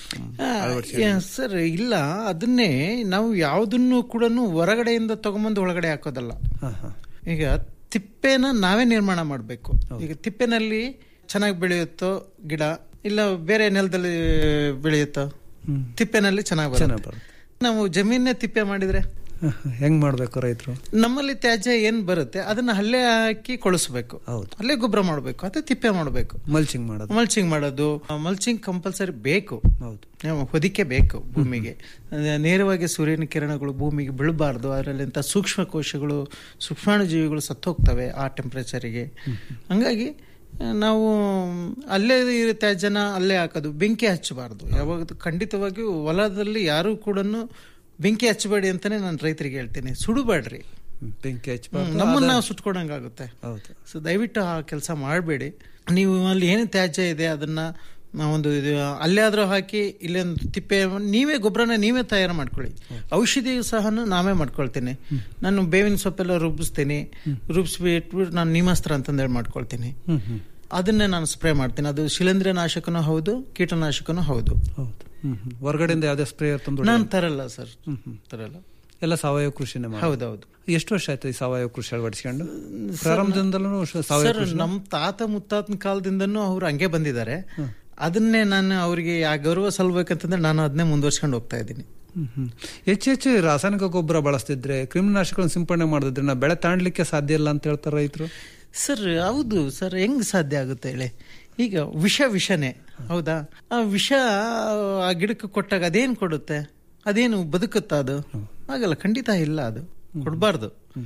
ಸರ್ ಇಲ್ಲ ಅದನ್ನೇ ನಾವು ಯಾವುದನ್ನು ಕೂಡ ಹೊರಗಡೆಯಿಂದ ತಗೊಂಬಂದು ಒಳಗಡೆ ಹಾಕೋದಲ್ಲ ಈಗ ತಿಪ್ಪೆನ ನಾವೇ ನಿರ್ಮಾಣ ಮಾಡಬೇಕು ಈಗ ತಿಪ್ಪೆನಲ್ಲಿ ಚೆನ್ನಾಗಿ ಬೆಳೆಯುತ್ತೋ ಗಿಡ ಇಲ್ಲ ಬೇರೆ ನೆಲದಲ್ಲಿ ಬೆಳೆಯುತ್ತೋ ತಿಪ್ಪೆನಲ್ಲಿ ಚೆನ್ನಾಗಿ ಬರುತ್ತೆ ನಾವು ಜಮೀನೇ ತಿಪ್ಪೆ ಮಾಡಿದ್ರೆ ಹೆಂಗ್ ಮಾಡ್ಬೇಕು ರೈತರು ನಮ್ಮಲ್ಲಿ ತ್ಯಾಜ್ಯ ಏನ್ ಬರುತ್ತೆ ಅದನ್ನ ಹಲ್ಲೆ ಹಾಕಿ ಕೊಳಿಸ್ಬೇಕು ಅಲ್ಲೇ ಗೊಬ್ಬರ ಮಾಡಬೇಕು ಅದೇ ತಿಪ್ಪೆ ಮಾಡಬೇಕು ಮಲ್ಚಿಂಗ್ ಮಾಡೋದು ಮಲ್ಚಿಂಗ್ ಮಾಡೋದು ಮಲ್ಚಿಂಗ್ ಕಂಪಲ್ಸರಿ ಬೇಕು ಹೌದು ನಾವು ಹೊದಿಕೆ ಬೇಕು ಭೂಮಿಗೆ ಅದೇ ನೇರವಾಗಿ ಸೂರ್ಯನ ಕಿರಣಗಳು ಭೂಮಿಗೆ ಬೀಳಬಾರ್ದು ಅದರಲ್ಲಿಂತ ಸೂಕ್ಷ್ಮ ಕೋಶಗಳು ಸೂಕ್ಷ್ಮಾಣುಜೀವಿಗಳು ಸತ್ತೋಗ್ತವೆ ಆ ಟೆಂಪರೇಚರಿಗೆ ಹಂಗಾಗಿ ಆ, ನಾವು ಅಲ್ಲೇ ಇರೋ ತ್ಯಾಜ್ಯನ ಅಲ್ಲೇ ಹಾಕೋದು ಬೆಂಕಿ ಹಚ್ಚಬಾರ್ದು ಯಾವಾಗ ಖಂಡಿತವಾಗಿಯೂ ಹೊಲದಲ್ಲಿ ಯಾರು ಕೂಡ ಬೆಂಕಿ ಹಚ್ಚಬೇಡಿ ಅಂತಾನೆ ನಾನು ರೈತರಿಗೆ ಹೇಳ್ತೀನಿ ಸುಡಬೇಡ್ರಿ ಬೆಂಕಿ ಹಚ್ಚಿ ಹ್ಮ್, ನಮ್ಮನ್ನ ನಾವು ಸುಟ್ಕೊಡಂಗಾಗುತ್ತೆ ಹೌದು ಸೊ ದಯವಿಟ್ಟು ಆ ಕೆಲಸ ಮಾಡಬೇಡಿ ನೀವು ಅಲ್ಲಿ ಏನು ತ್ಯಾಜ್ಯ ಇದೆ ಅದನ್ನ ನಾವೊಂದು ಇದು ಅಲ್ಲೇ ಆದ್ರೂ ಹಾಕಿ ಇಲ್ಲೊಂದು ತಿಪ್ಪೆ ನೀವೇ ಗೊಬ್ಬರನ ನೀವೇ ತಯಾರು ಮಾಡ್ಕೊಳ್ಳಿ ಔಷಧಿ ಸಹ ನಾವೇ ಮಾಡ್ಕೊಳ್ತೀನಿ ನಾನು ಬೇವಿನ ಸೊಪ್ಪೆಲ್ಲ ರುಬ್ಬಿಸ್ತೀನಿ ರುಬ್ಬಿಸ್ಬಿಟ್ಬಿಟ್ಟು ನಾನು ನೀಮಾಸ್ತ್ರ ಅಂತಂದೇಳಿ ಮಾಡ್ಕೊಳ್ತೀನಿ ಹ್ಮ್ ಹ್ಮ್ ಅದನ್ನೇ ನಾನು ಸ್ಪ್ರೇ ಮಾಡ್ತೀನಿ ಅದು ಶಿಲಂಧ್ರ ನಾಶಕನೂ ಹೌದು ಕೀಟನಾಶಕನೂ ಹೌದು ಹೌದು ಹ್ಮ್ ಹ್ಮ್. ಹೊರಗಡೆಯಿಂದ ಯಾವ್ದೇ ಸ್ಪ್ರೇ ತಂದು ನಾನು ತರಲ್ಲ ಸರ್ ತರಲ್ಲ ಎಲ್ಲ ಸಾವಯವ ಕೃಷಿನೇ ಮಾಡಿ ಹೌದೌದು ಎಷ್ಟು ವರ್ಷ ಆಯ್ತು ಈ ಸಾವಯವ ಕೃಷಿ ಅಳವಡಿಸ್ಕೊಂಡು ಪ್ರಾರಂಭದಿಂದಲೂ ಶ- ಸಾವಯವ ಸರ್ ಕೃಷಿ ನಮ್ಮ ತಾತ ಮುತ್ತಾತನ ಕಾಲದಿಂದನೂ ಅವ್ರು ಹಂಗೆ ಬಂದಿದ್ದಾರೆ ಅದನ್ನೇ ನಾನು ಅವರಿಗೆ ಆ ಗೌರವ ಸಲ್ಬೇಕಂತಂದ್ರೆ ನಾನು ಅದನ್ನೇ ಮುಂದುವರ್ಸ್ಕೊಂಡು ಹೋಗ್ತಾ ಇದ್ದೀನಿ ಹ್ಮ್, ಹ್ಮ್. ಹೆಚ್ಚು ಹೆಚ್ಚು ರಾಸಾಯನಿಕ ಗೊಬ್ಬರ ಬಳಸ್ತಿದ್ರೆ ಕ್ರಿಮಿನಾಶಕಗಳನ್ನು ಸಿಂಪಡಣೆ ಮಾಡೋದಿದ್ರೆ ನಾವು ಬೆಳೆ ತಾಂಡ್ಲಿಕ್ಕೆ ಸಾಧ್ಯ ಇಲ್ಲ ಅಂತ ಹೇಳ್ತಾರೆ ರೈತರು ಸರ್ ಹೌದು ಸರ್ ಹೆಂಗ್ ಸಾಧ್ಯ ಆಗುತ್ತೆ ಹೇಳಿ ಈಗ ವಿಷ ವಿಷನೇ ಹೌದಾ ಆ ವಿಷ ಆ ಗಿಡಕ್ಕೆ ಕೊಟ್ಟಾಗ ಅದೇನ್ ಕೊಡುತ್ತೆ ಅದೇನು ಬದುಕುತ್ತಾ ಅದು ಆಗಲ್ಲ ಖಂಡಿತ ಇಲ್ಲ ಅದು ಕೊಡಬಾರ್ದು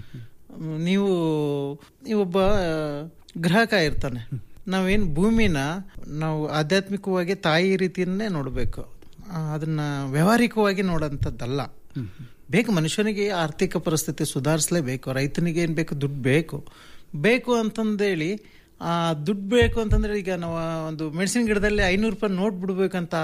ನೀವು ನೀವೊಬ್ಬ ಗ್ರಾಹಕ ಇರ್ತಾನೆ ನಾವೇನು ಭೂಮಿನ ನಾವು ಆಧ್ಯಾತ್ಮಿಕವಾಗಿ ತಾಯಿ ರೀತಿಯನ್ನೇ ನೋಡಬೇಕು ಅದನ್ನ ವ್ಯಾವಹಾರಿಕವಾಗಿ ನೋಡೋಂಥದ್ದಲ್ಲ ಬೇಕು ಮನುಷ್ಯನಿಗೆ ಆರ್ಥಿಕ ಪರಿಸ್ಥಿತಿ ಸುಧಾರಿಸಲೇಬೇಕು ರೈತನಿಗೆ ಏನು ಬೇಕು ದುಡ್ಡು ಬೇಕು ಬೇಕು ಅಂತಂದೇಳಿ ಆ ದುಡ್ಡು ಬೇಕು ಅಂತಂದ್ರೆ ಈಗ ನಾವು ಒಂದು ಮೆಣಸಿನ ಗಿಡದಲ್ಲಿ ಐನೂರು ರೂಪಾಯಿ ನೋಟ್ ಬಿಡ್ಬೇಕಂತ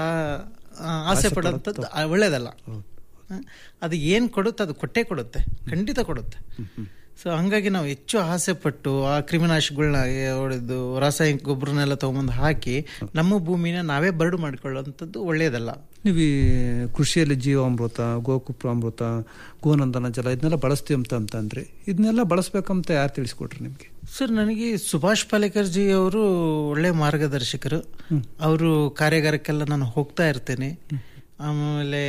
ಆ, ಆಸೆ ಪಡೋಂಥದ್ದು ಆ, ಒಳ್ಳೇದಲ್ಲ ಹ? ಅದು ಏನು ಕೊಡುತ್ತೆ ಅದು ಕೊಟ್ಟೇ ಕೊಡುತ್ತೆ ಖಂಡಿತ ಕೊಡುತ್ತೆ ಸೊ ಹಂಗಾಗಿ ನಾವು ಹೆಚ್ಚು ಆಸೆ ಪಟ್ಟು ಆ ಕ್ರಿಮಿನಾಶಕಗಳನ್ನ ಹೊಡೆದು ರಾಸಾಯನಿಕ ಗೊಬ್ಬರನೆಲ್ಲ ತಗೊಂಬಂದು ಹಾಕಿ ನಮ್ಮ ಭೂಮಿನ ನಾವೇ ಬರಡು ಮಾಡಿಕೊಳ್ಳುವಂಥದ್ದು ಒಳ್ಳೆಯದಲ್ಲ ನೀವು ಈ ಕೃಷಿಯಲ್ಲಿ ಜೀವಾಮೃತ ಗೋಕುಪ್ರಾಮೃತ ಗೋನಂದನ ಜಲ ಇದನ್ನೆಲ್ಲ ಬಳಸ್ತೀವಿ ಅಂತ ಅಂತಂದ್ರಿ ಇದನ್ನೆಲ್ಲ ಬಳಸ್ಬೇಕಂತ ಯಾರು ತಿಳಿಸ್ಕೊಟ್ರಿ ನಿಮ್ಗೆ ಸರ್ ನನಗೆ ಸುಭಾಷ್ ಪಾಲೇಕರ್ ಜಿ ಅವರು ಒಳ್ಳೆ ಮಾರ್ಗದರ್ಶಕರು ಅವರು ಕಾರ್ಯಾಗಾರಕ್ಕೆಲ್ಲ ನಾನು ಹೋಗ್ತಾ ಇರ್ತೇನೆ ಆಮೇಲೆ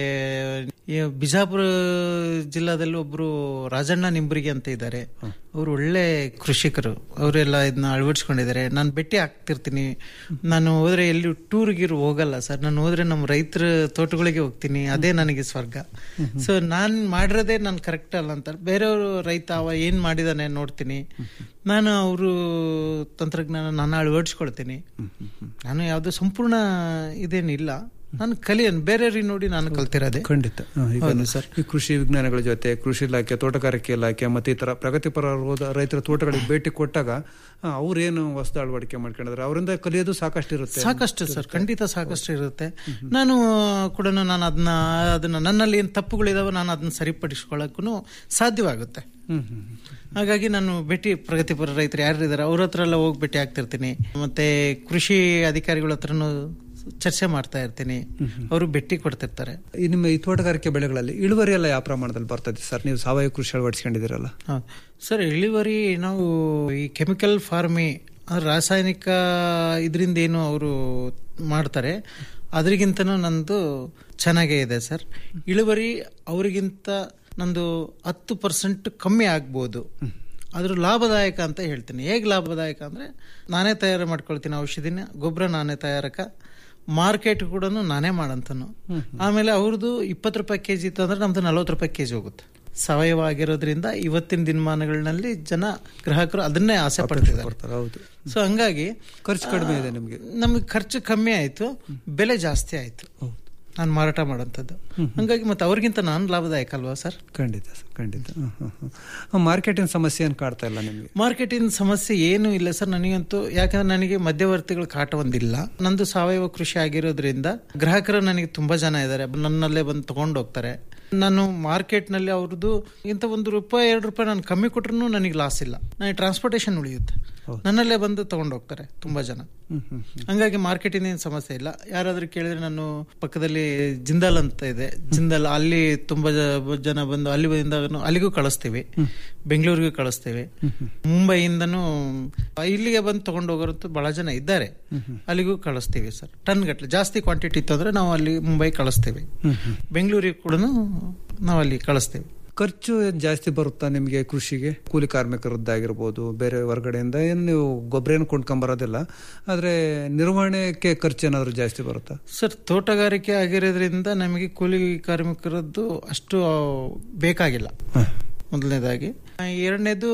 ಈ ಬಿಜಾಪುರ ಜಿಲ್ಲಾದಲ್ಲಿ ಒಬ್ರು ರಾಜಣ್ಣ ನಿಂಬರಿಗೆ ಅಂತ ಇದ್ದಾರೆ ಅವರು ಒಳ್ಳೆ ಕೃಷಿಕರು ಅವರೆಲ್ಲ ಇದನ್ನ ಅಳವಡಿಸ್ಕೊಂಡಿದ್ದಾರೆ ನಾನು ಭೇಟಿ ಆಗ್ತಿರ್ತೀನಿ ನಾನು ಹೋದ್ರೆ ಎಲ್ಲಿ ಟೂರ್ ಗೀರ್ ಹೋಗಲ್ಲ ಸರ್ ನಾನು ಹೋದ್ರೆ ನಮ್ಮ ರೈತರ ತೋಟಗಳಿಗೆ ಹೋಗ್ತೀನಿ ಅದೇ ನನಗೆ ಸ್ವರ್ಗ ಸೊ ನಾನು ಮಾಡಿರೋದೇ ನಾನು ಕರೆಕ್ಟ್ ಅಲ್ಲ ಅಂತ ಬೇರೆಯವರು ರೈತ ಅವ ಏನ್ ಮಾಡಿದಾನೆ ನೋಡ್ತೀನಿ ನಾನು ಅವರು ತಂತ್ರಜ್ಞಾನ ನಾನು ಅಳವಡಿಸ್ಕೊಳ್ತೀನಿ ನಾನು ಯಾವ್ದು ಸಂಪೂರ್ಣ ಇದೇನಿಲ್ಲ ನಾನು ಕಲಿಯನ್ ಬೇರೆಯವ್ರಿಗೆ ನೋಡಿ ನಾನು ಕಲ್ತಿರೋದೆ ಖಂಡಿತ ಹ, ಈಗ ಹೌದು ಸರ್ ಈ ಕೃಷಿ ವಿಜ್ಞಾನಗಳ ಜೊತೆ ಕೃಷಿ ಇಲಾಖೆ ತೋಟಗಾರಿಕೆ ಇಲಾಖೆ ಮತ್ತೆ ಈ ತರ ಪ್ರಗತಿಪರ ಹೋದ ರೈತರ ತೋಟಗಳಿಗೆ ಭೇಟಿ ಕೊಟ್ಟಾಗ ಆ, ಅವ್ರೇನು ಹೊಸದ ಅಳವಡಿಕೆ ಮಾಡ್ಕೊಂಡಿದ್ರೆ ಅವರಿಂದ ಕಲಿಯೋದು ಸಾಕಷ್ಟು ಇರುತ್ತೆ ಸಾಕಷ್ಟು ಸರ್ ಖಂಡಿತ ಸಾಕಷ್ಟು ಇರುತ್ತೆ ನಾನು ಕೂಡ ನಾನು ಅದನ್ನ ಅದನ್ನ ನನ್ನಲ್ಲಿ ಏನು ತಪ್ಪುಗಳಿದಾವೆ ನಾನು ಅದನ್ನ ಸರಿಪಡಿಸ್ಕೊಳ್ಳೋಕ್ಕೂ ಸಾಧ್ಯವಾಗುತ್ತೆ ಹ್ಮ್ ಹ್ಮ್ ಹಾಗಾಗಿ ನಾನು ಭೇಟಿ ಪ್ರಗತಿಪರ ರೈತರು ಯಾರು ಇದ್ದಾರೆ ಅವ್ರ ಹತ್ರ ಎಲ್ಲ ಹೋಗಿ ಭೇಟಿ ಆಗ್ತಿರ್ತೀನಿ ಮತ್ತೆ ಕೃಷಿ ಅಧಿಕಾರಿಗಳ ಹತ್ರನೂ ಚರ್ಚೆ ಮಾಡ್ತಾ ಇರ್ತೀನಿ ಅವರು ಭೇಟಿ ಕೊಡ್ತಿರ್ತಾರೆ ಈ ನಿಮ್ಮ ಈ ತೋಟಗಾರಿಕೆ ಬೆಳೆಗಳಲ್ಲಿ ಇಳುವರಿ ಎಲ್ಲ ಯಾವ ಪ್ರಮಾಣದಲ್ಲಿ ಬರ್ತದೆ ಸರ್ ನೀವು ಸಾವಯವ ಕೃಷಿ ಅಳವಡಿಸ್ಕೊಂಡಿದ್ದೀರಲ್ಲ ಹೌದು. ಸರ್ ಇಳುವರಿ ನಾವು ಈ ಕೆಮಿಕಲ್ ಫಾರ್ಮಿ ಅಂದ್ರೆ ರಾಸಾಯನಿಕ ಇದರಿಂದ ಏನು ಅವರು ಮಾಡ್ತಾರೆ ಅದ್ರಿಗಿಂತನೂ ನಂದು ಚೆನ್ನಾಗೇ ಇದೆ ಸರ್ ಇಳುವರಿ ಅವರಿಗಿಂತ ನಂದು ಹತ್ತು ಪರ್ಸೆಂಟ್ ಕಮ್ಮಿ ಆಗ್ಬೋದು ಆದ್ರೂ ಲಾಭದಾಯಕ ಅಂತ ಹೇಳ್ತೀನಿ ಹೇಗೆ ಲಾಭದಾಯಕ ಅಂದ್ರೆ ನಾನೇ ತಯಾರು ಮಾಡ್ಕೊಳ್ತೀನಿ ಔಷಧಿನ ಗೊಬ್ಬರ ನಾನೇ ತಯಾರಕ ಮಾರ್ಕೆಟ್ ಕೂಡ ನಾನೇ ಮಾಡಂತನು ಆಮೇಲೆ ಅವ್ರದ್ದು ಇಪ್ಪತ್ತು ರೂಪಾಯಿ ಕೆಜಿ ಇತ್ತು ಅಂದ್ರೆ ನಮ್ದು ನಲ್ವತ್ತು ರೂಪಾಯಿ ಕೆಜಿ ಹೋಗುತ್ತೆ ಸಾವಯವ ಆಗಿರೋದ್ರಿಂದ ಇವತ್ತಿನ ದಿನಮಾನಗಳಲ್ಲಿ ಜನ ಗ್ರಾಹಕರು ಅದನ್ನೇ ಆಸೆ ಪಡ್ತಿದ್ದಾರೆ ಹೌದು ಸೊ ಹಂಗಾಗಿ ಖರ್ಚು ಕಡಿಮೆ ಇದೆ ನಿಮ್ಗೆ ನಮಗೆ ಖರ್ಚು ಕಮ್ಮಿ ಆಯ್ತು ಬೆಲೆ ಜಾಸ್ತಿ ಆಯ್ತು ನಾನು ಮಾರಾಟ ಮಾಡೋಂಥದ್ದು ಹಂಗಾಗಿ ಮತ್ತೆ ಅವ್ರಿಗಿಂತ ನಾನು ಲಾಭದಾಯಕ ಅಲ್ವಾ ಸರ್ ಖಂಡಿತ ಸರ್ ಖಂಡಿತ ಮಾರ್ಕೆಟಿಂಗ್ ಸಮಸ್ಯೆ ಏನು ಕಾಡ್ತಾ ಇಲ್ಲ ನಿಮಗೆ ಮಾರ್ಕೆಟಿಂಗ್ ಸಮಸ್ಯೆ ಏನು ಇಲ್ಲ ಸರ್ ನನಗಂತೂ ಯಾಕಂದ್ರೆ ನನಗೆ ಮಧ್ಯವರ್ತಿಗಳ ಕಾಟ ಒಂದಿಲ್ಲ ನಂದು ಸಾವಯವ ಕೃಷಿ ಆಗಿರೋದ್ರಿಂದ ಗ್ರಾಹಕರು ನನಗೆ ತುಂಬಾ ಜನ ಇದ್ದಾರೆ ನನ್ನಲ್ಲೇ ಬಂದು ತಗೊಂಡು ಹೋಗ್ತಾರೆ ನಾನು ಮಾರ್ಕೆಟ್ ನಲ್ಲಿ ಅವ್ರದ್ದು ಇಂಥ ಒಂದು ರೂಪಾಯಿ ಎರಡು ರೂಪಾಯಿ ನಾನು ಕಮ್ಮಿ ಕೊಟ್ರು ನನಗೆ ಲಾಸ್ ಇಲ್ಲ ನನಗೆ ಟ್ರಾನ್ಸ್ಪೋರ್ಟೇಷನ್ ಉಳಿಯುತ್ತೆ ನನ್ನಲ್ಲೇ ಬಂದು ತಗೊಂಡು ಹೋಗ್ತಾರೆ ತುಂಬಾ ಜನ ಹಂಗಾಗಿ ಮಾರ್ಕೆಟಿನ ಏನು ಸಮಸ್ಯೆ ಇಲ್ಲ ಯಾರಾದ್ರೂ ಕೇಳಿದ್ರೆ ನಾನು ಪಕ್ಕದಲ್ಲಿ ಜಿಂದಾಲ್ ಅಂತ ಇದೆ ಜಿಂದಾಲ್ ಅಲ್ಲಿ ತುಂಬಾ ಜ- ಜನ ಬಂದು ಅಲ್ಲಿ ಬಂದ ಅಲ್ಲಿಗೂ ಕಳಿಸ್ತೀವಿ ಬೆಂಗಳೂರಿಗೂ ಕಳಿಸ್ತೇವೆ ಮುಂಬೈಯಿಂದನೂ ಇಲ್ಲಿಗೆ ಬಂದು ತಗೊಂಡು ಹೋಗೋರಂತೂ ಬಹಳ ಜನ ಇದ್ದಾರೆ ಅಲ್ಲಿಗೂ ಕಳಿಸ್ತೀವಿ ಸರ್ ಟನ್ ಗಟ್ಟಲೆ ಜಾಸ್ತಿ ಕ್ವಾಂಟಿಟಿ ಇತ್ತು ಅಂದ್ರೆ ನಾವು ಅಲ್ಲಿ ಮುಂಬೈ ಕಳಿಸ್ತೇವೆ ಬೆಂಗಳೂರಿಗೆ ಕೂಡ ನಾವು ಅಲ್ಲಿ ಕಳಿಸ್ತೇವೆ ಖರ್ಚು ಏನ್ ಜಾಸ್ತಿ ಬರುತ್ತಾ ನಿಮಗೆ ಕೃಷಿಗೆ ಕೂಲಿ ಕಾರ್ಮಿಕರದ್ದಾಗಿರ್ಬೋದು ಬೇರೆ ಹೊರಗಡೆಯಿಂದ ಏನು ನೀವು ಗೊಬ್ಬರ ಏನು ಕೊಂಡ್ಕೊಂಬರೋದಿಲ್ಲ ಆದ್ರೆ ನಿರ್ವಹಣೆಗೆ ಖರ್ಚು ಏನಾದರೂ ಜಾಸ್ತಿ ಬರುತ್ತಾ ಸರ್ ತೋಟಗಾರಿಕೆ ಆಗಿರೋದ್ರಿಂದ ನಮಗೆ ಕೂಲಿ ಕಾರ್ಮಿಕರದ್ದು ಅಷ್ಟು ಬೇಕಾಗಿಲ್ಲ ಮೊದಲನೇದಾಗಿ ಆ, ಎರಡನೇದು